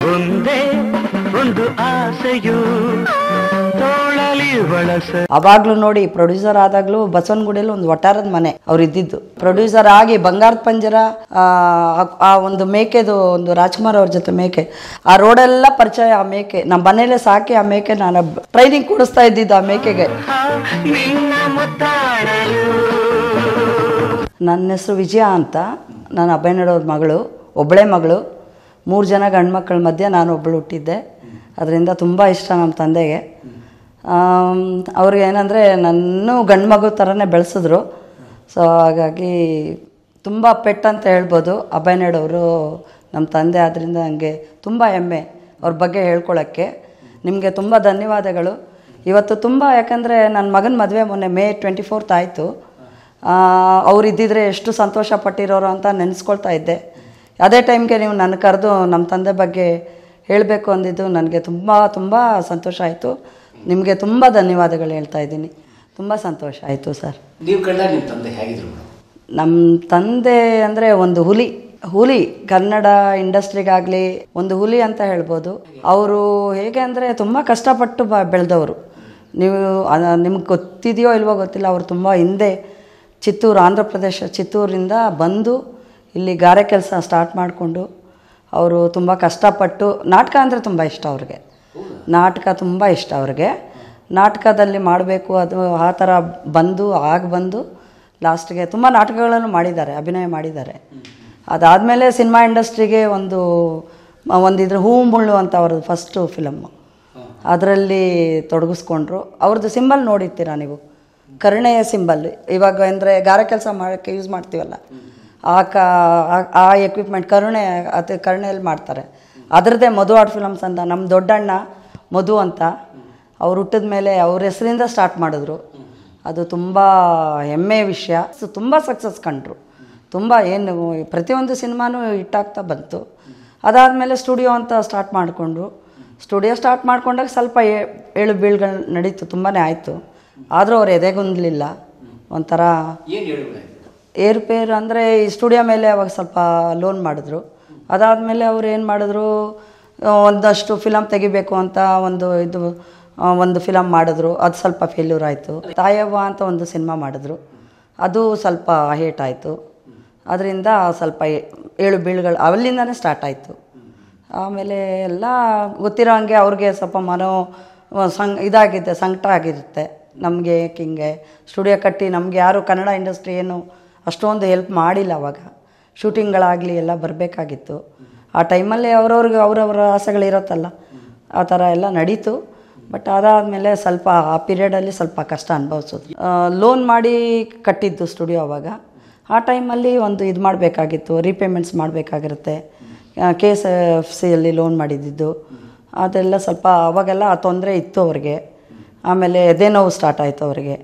ಒಂದೇ ಒಂದು ಆಸೆಯು ತೋಳಲಿ ಬಳಸ ಅವಾಗ್ಲೂ ನೋಡಿ ಪ್ರೊಡ್ಯೂಸರ್ ಆದಾಗ್ಲೂ ಬಸವನಗುಡಿಯಲ್ಲಿ ಒಂದು ಒಟ್ಟಾರದ ಮನೆ ಅವ್ರು ಇದ್ದಿದ್ದು ಪ್ರೊಡ್ಯೂಸರ್ ಆಗಿ ಬಂಗಾರದ ಪಂಜರ ಆ, ಆ- ಆ ಒಂದು ಮೇಕೆದು ಒಂದು ರಾಜ್ಕುಮಾರ್ ಅವ್ರ ಜೊತೆ ಮೇಕೆ ಆ ರೋಡೆಲ್ಲ ಪರಿಚಯ ಆ ಮೇಕೆ ನಮ್ಮ ಮನೇಲೆ ಸಾಕಿ ಆ ಮೇಕೆ ನಾನು ಟ್ರೈನಿಂಗ್ ಕೊಡಿಸ್ತಾ ಇದ್ದಿದ್ದು ಆ ಮೇಕೆಗೆ ನಿನ್ನ ಮುತ್ತಾಡಲು ನನ್ನ ಹೆಸರು ವಿಜಯ ಅಂತ ನಾನು ಅಭಯನಡವ್ರ ಮಗಳು ಒಬ್ಬಳೇ ಮಗಳು ಮೂರು ಜನ ಗಂಡು ಮಕ್ಕಳ ಮಧ್ಯೆ ನಾನು ಒಬ್ಬಳು ಹುಟ್ಟಿದ್ದೆ ಅದರಿಂದ ತುಂಬ ಇಷ್ಟ ನಮ್ಮ ತಂದೆಗೆ ಆಮ್, ಅವ್ರಿಗೆ ಏನಂದರೆ ನನ್ನೂ ಗಂಡು ಮಗು ಥರನೇ ಬೆಳೆಸಿದ್ರು ಸೊ ಹಾಗಾಗಿ ತುಂಬ ಪೆಟ್ ಅಂತ ಹೇಳ್ಬೋದು ಅಭಯನಡವರು ನಮ್ಮ ತಂದೆ ಆದ್ದರಿಂದ ನನಗೆ ತುಂಬ ಹೆಮ್ಮೆ ಅವ್ರ ಬಗ್ಗೆ ಹೇಳ್ಕೊಳ್ಳೋಕ್ಕೆ ನಿಮಗೆ ತುಂಬ ಧನ್ಯವಾದಗಳು ಇವತ್ತು ತುಂಬ ಯಾಕಂದರೆ ನನ್ನ ಮಗನ ಮದುವೆ ಮೊನ್ನೆ ಮೇ ಟ್ವೆಂಟಿ ಫೋರ್ತ್ ಆಯಿತು ಅವ್ರು ಇದ್ದಿದ್ರೆ ಎಷ್ಟು ಸಂತೋಷ ಪಟ್ಟಿರೋರು ಅಂತ ನೆನೆಸ್ಕೊಳ್ತಾ ಇದ್ದೆ ಅದೇ ಟೈಮ್ಗೆ ನೀವು ನನ್ನ ಕರೆದು ನಮ್ಮ ತಂದೆ ಬಗ್ಗೆ ಹೇಳಬೇಕು ಅಂದಿದ್ದು ನನಗೆ ತುಂಬ ತುಂಬ ಸಂತೋಷ ಆಯಿತು ನಿಮಗೆ ತುಂಬ ಧನ್ಯವಾದಗಳು ಹೇಳ್ತಾ ಇದ್ದೀನಿ ತುಂಬ ಸಂತೋಷ ಆಯಿತು ಸರ್ ನೀವು ಕಂಡಾಗ ನಿಮ್ಮ ತಂದೆ ಹೇಗಿದ್ರು ಮೇಡಮ್ ನಮ್ಮ ತಂದೆ ಅಂದರೆ ಒಂದು ಹುಲಿ ಹುಲಿ ಕನ್ನಡ ಇಂಡಸ್ಟ್ರಿಗಾಗಲಿ ಒಂದು ಹುಲಿ ಅಂತ ಹೇಳ್ಬೋದು ಅವರು ಹೇಗೆ ಅಂದರೆ ತುಂಬ ಕಷ್ಟಪಟ್ಟು ಬ ಬೆಳೆದವರು ನೀವು ನಿಮ್ಗೆ ಗೊತ್ತಿದೆಯೋ ಇಲ್ವೋ ಗೊತ್ತಿಲ್ಲ ಅವರು ತುಂಬ ಹಿಂದೆ ಚಿತ್ತೂರು ಆಂಧ್ರ ಪ್ರದೇಶ ಚಿತ್ತೂರಿಂದ ಬಂದು ಇಲ್ಲಿ ಗಾರೆ ಕೆಲಸ ಸ್ಟಾರ್ಟ್ ಮಾಡಿಕೊಂಡು ಅವರು ತುಂಬ ಕಷ್ಟಪಟ್ಟು ನಾಟಕ ಅಂದರೆ ತುಂಬ ಇಷ್ಟ ಅವ್ರಿಗೆ ನಾಟಕ ತುಂಬ ಇಷ್ಟ ಅವ್ರಿಗೆ ನಾಟಕದಲ್ಲಿ ಮಾಡಬೇಕು ಅದು ಆ ಥರ ಬಂದು ಆಗ ಬಂದು ಲಾಸ್ಟ್ಗೆ ತುಂಬ ನಾಟಕಗಳನ್ನು ಮಾಡಿದ್ದಾರೆ ಅಭಿನಯ ಮಾಡಿದ್ದಾರೆ ಅದಾದಮೇಲೆ ಸಿನಿಮಾ ಇಂಡಸ್ಟ್ರಿಗೆ ಒಂದು ಒಂದು ಇದ್ರ ಹೂ ಮುಳ್ಳು ಅಂತ ಅವ್ರದ್ದು ಫಸ್ಟು ಫಿಲಮ್ಮು ಅದರಲ್ಲಿ ತೊಡಗಿಸ್ಕೊಂಡ್ರು ಅವ್ರದ್ದು ಸಿಂಬಲ್ ನೋಡಿರ್ತೀರಾ ನೀವು ಕರುಣೆಯ ಸಿಂಬಲ್ ಇವಾಗ ಅಂದರೆ ಗಾರೆ ಕೆಲಸ ಮಾಡೋಕ್ಕೆ ಯೂಸ್ ಮಾಡ್ತೀವಲ್ಲ ಆ ಕ ಆ- ಆ ಎಕ್ವಿಪ್ಮೆಂಟ್ ಕರುಣೆ ಅದು ಕರುಣೆಯಲ್ಲಿ ಮಾಡ್ತಾರೆ ಅದರದ್ದೇ ಮಧು ಆರ್ಟ್ ಫಿಲಮ್ಸ್ ಅಂತ ನಮ್ಮ ದೊಡ್ಡಣ್ಣ ಮಧು ಅಂತ ಅವ್ರು ಹುಟ್ಟಿದ ಮೇಲೆ ಅವ್ರ ಹೆಸರಿಂದ ಸ್ಟಾರ್ಟ್ ಮಾಡಿದ್ರು ಅದು ತುಂಬ ಹೆಮ್ಮೆಯ ವಿಷಯ ಸೊ ತುಂಬ ಸಕ್ಸಸ್ ಕಂಡ್ರು ತುಂಬ ಏನು ಪ್ರತಿಯೊಂದು ಸಿನಿಮಾನೂ ಹಿಟ್ಟಾಗ್ತಾ ಬಂತು ಅದಾದಮೇಲೆ ಸ್ಟುಡಿಯೋ ಅಂತ ಸ್ಟಾರ್ಟ್ ಮಾಡಿಕೊಂಡ್ರು ಸ್ಟುಡಿಯೋ ಸ್ಟಾರ್ಟ್ ಮಾಡ್ಕೊಂಡಾಗ ಸ್ವಲ್ಪ ಏ- ಏಳು ಬೀಳುಗಳು ನಡೀತು ತುಂಬಾ ಆಯಿತು ಆದರೂ ಅವ್ರು ಎದೆಗುಂದಲಿಲ್ಲ ಒಂಥರ ಏನು ಹೇಳಿ ಏರುಪೇರು ಅಂದರೆ ಈ ಸ್ಟುಡಿಯೋ ಮೇಲೆ ಅವಾಗ ಸ್ವಲ್ಪ ಲೋನ್ ಮಾಡಿದ್ರು ಅದಾದಮೇಲೆ ಅವ್ರು ಏನು ಮಾಡಿದ್ರು ಆ, ಒಂದಷ್ಟು ಫಿಲಮ್ ತೆಗಿಬೇಕು ಅಂತ ಒಂದು ಇದು ಆ, ಒಂದು ಫಿಲಮ್ ಮಾಡಿದ್ರು ಅದು ಸ್ವಲ್ಪ ಫೇಲ್ಯೂರ್ ಆಯಿತು ತಾಯವ್ವ ಅಂತ ಒಂದು ಸಿನಿಮಾ ಮಾಡಿದ್ರು ಅದು ಸ್ವಲ್ಪ ಹೇಟ್ ಆಯಿತು ಅದರಿಂದ ಸ್ವಲ್ಪ ಏ- ಏಳು ಬೀಳುಗಳು ಅಲ್ಲಿಂದನೇ ಸ್ಟಾರ್ಟ್ ಆಯಿತು ಆಮೇಲೆ ಎಲ್ಲ ಗೊತ್ತಿರೋ ಹಂಗೆ ಅವ್ರಿಗೆ ಸ್ವಲ್ಪ ಮನೋ ಸಂಗ್ ಇದಾಗಿದೆ ಸಂಕಟ ಆಗಿರುತ್ತೆ ನಮಗೆ ಹಿಂಗೆ ಸ್ಟುಡಿಯೋ ಕಟ್ಟಿ ನಮಗೆ ಯಾರು ಕನ್ನಡ ಇಂಡಸ್ಟ್ರಿ ಏನು ಅಷ್ಟೊಂದು ಹೆಲ್ಪ್ ಮಾಡಿಲ್ಲ ಅವಾಗ ಶೂಟಿಂಗ್ಗಳಾಗಲಿ ಎಲ್ಲ ಬರಬೇಕಾಗಿತ್ತು ಆ ಟೈಮಲ್ಲಿ ಅವ್ರವ್ರಿಗೆ ಅವ್ರವ್ರ ಆಸೆಗಳಿರುತ್ತಲ್ಲ ಆ ಥರ ಎಲ್ಲ ನಡೀತು ಬಟ್ ಅದಾದಮೇಲೆ ಸ್ವಲ್ಪ ಆ ಪೀರಿಯಡಲ್ಲಿ ಸ್ವಲ್ಪ ಕಷ್ಟ ಅನುಭವಿಸೋದು ಲೋನ್ ಮಾಡಿ ಕಟ್ಟಿದ್ದು ಸ್ಟುಡಿಯೋ ಅವಾಗ ಆ ಟೈಮಲ್ಲಿ ಒಂದು ಇದು ಮಾಡಬೇಕಾಗಿತ್ತು ರೀಪೇಮೆಂಟ್ಸ್ ಮಾಡಬೇಕಾಗಿರುತ್ತೆ ಕೆ ಎಸ್ ಎಫ್ ಸಿಯಲ್ಲಿ ಲೋನ್ ಮಾಡಿದ್ದಿದ್ದು ಅದೆಲ್ಲ ಸ್ವಲ್ಪ ಅವಾಗೆಲ್ಲ ಆ ತೊಂದರೆ ಇತ್ತು ಅವ್ರಿಗೆ ಆಮೇಲೆ ಎದೆ ನೋವು ಸ್ಟಾರ್ಟ್ ಆಯಿತು ಅವರಿಗೆ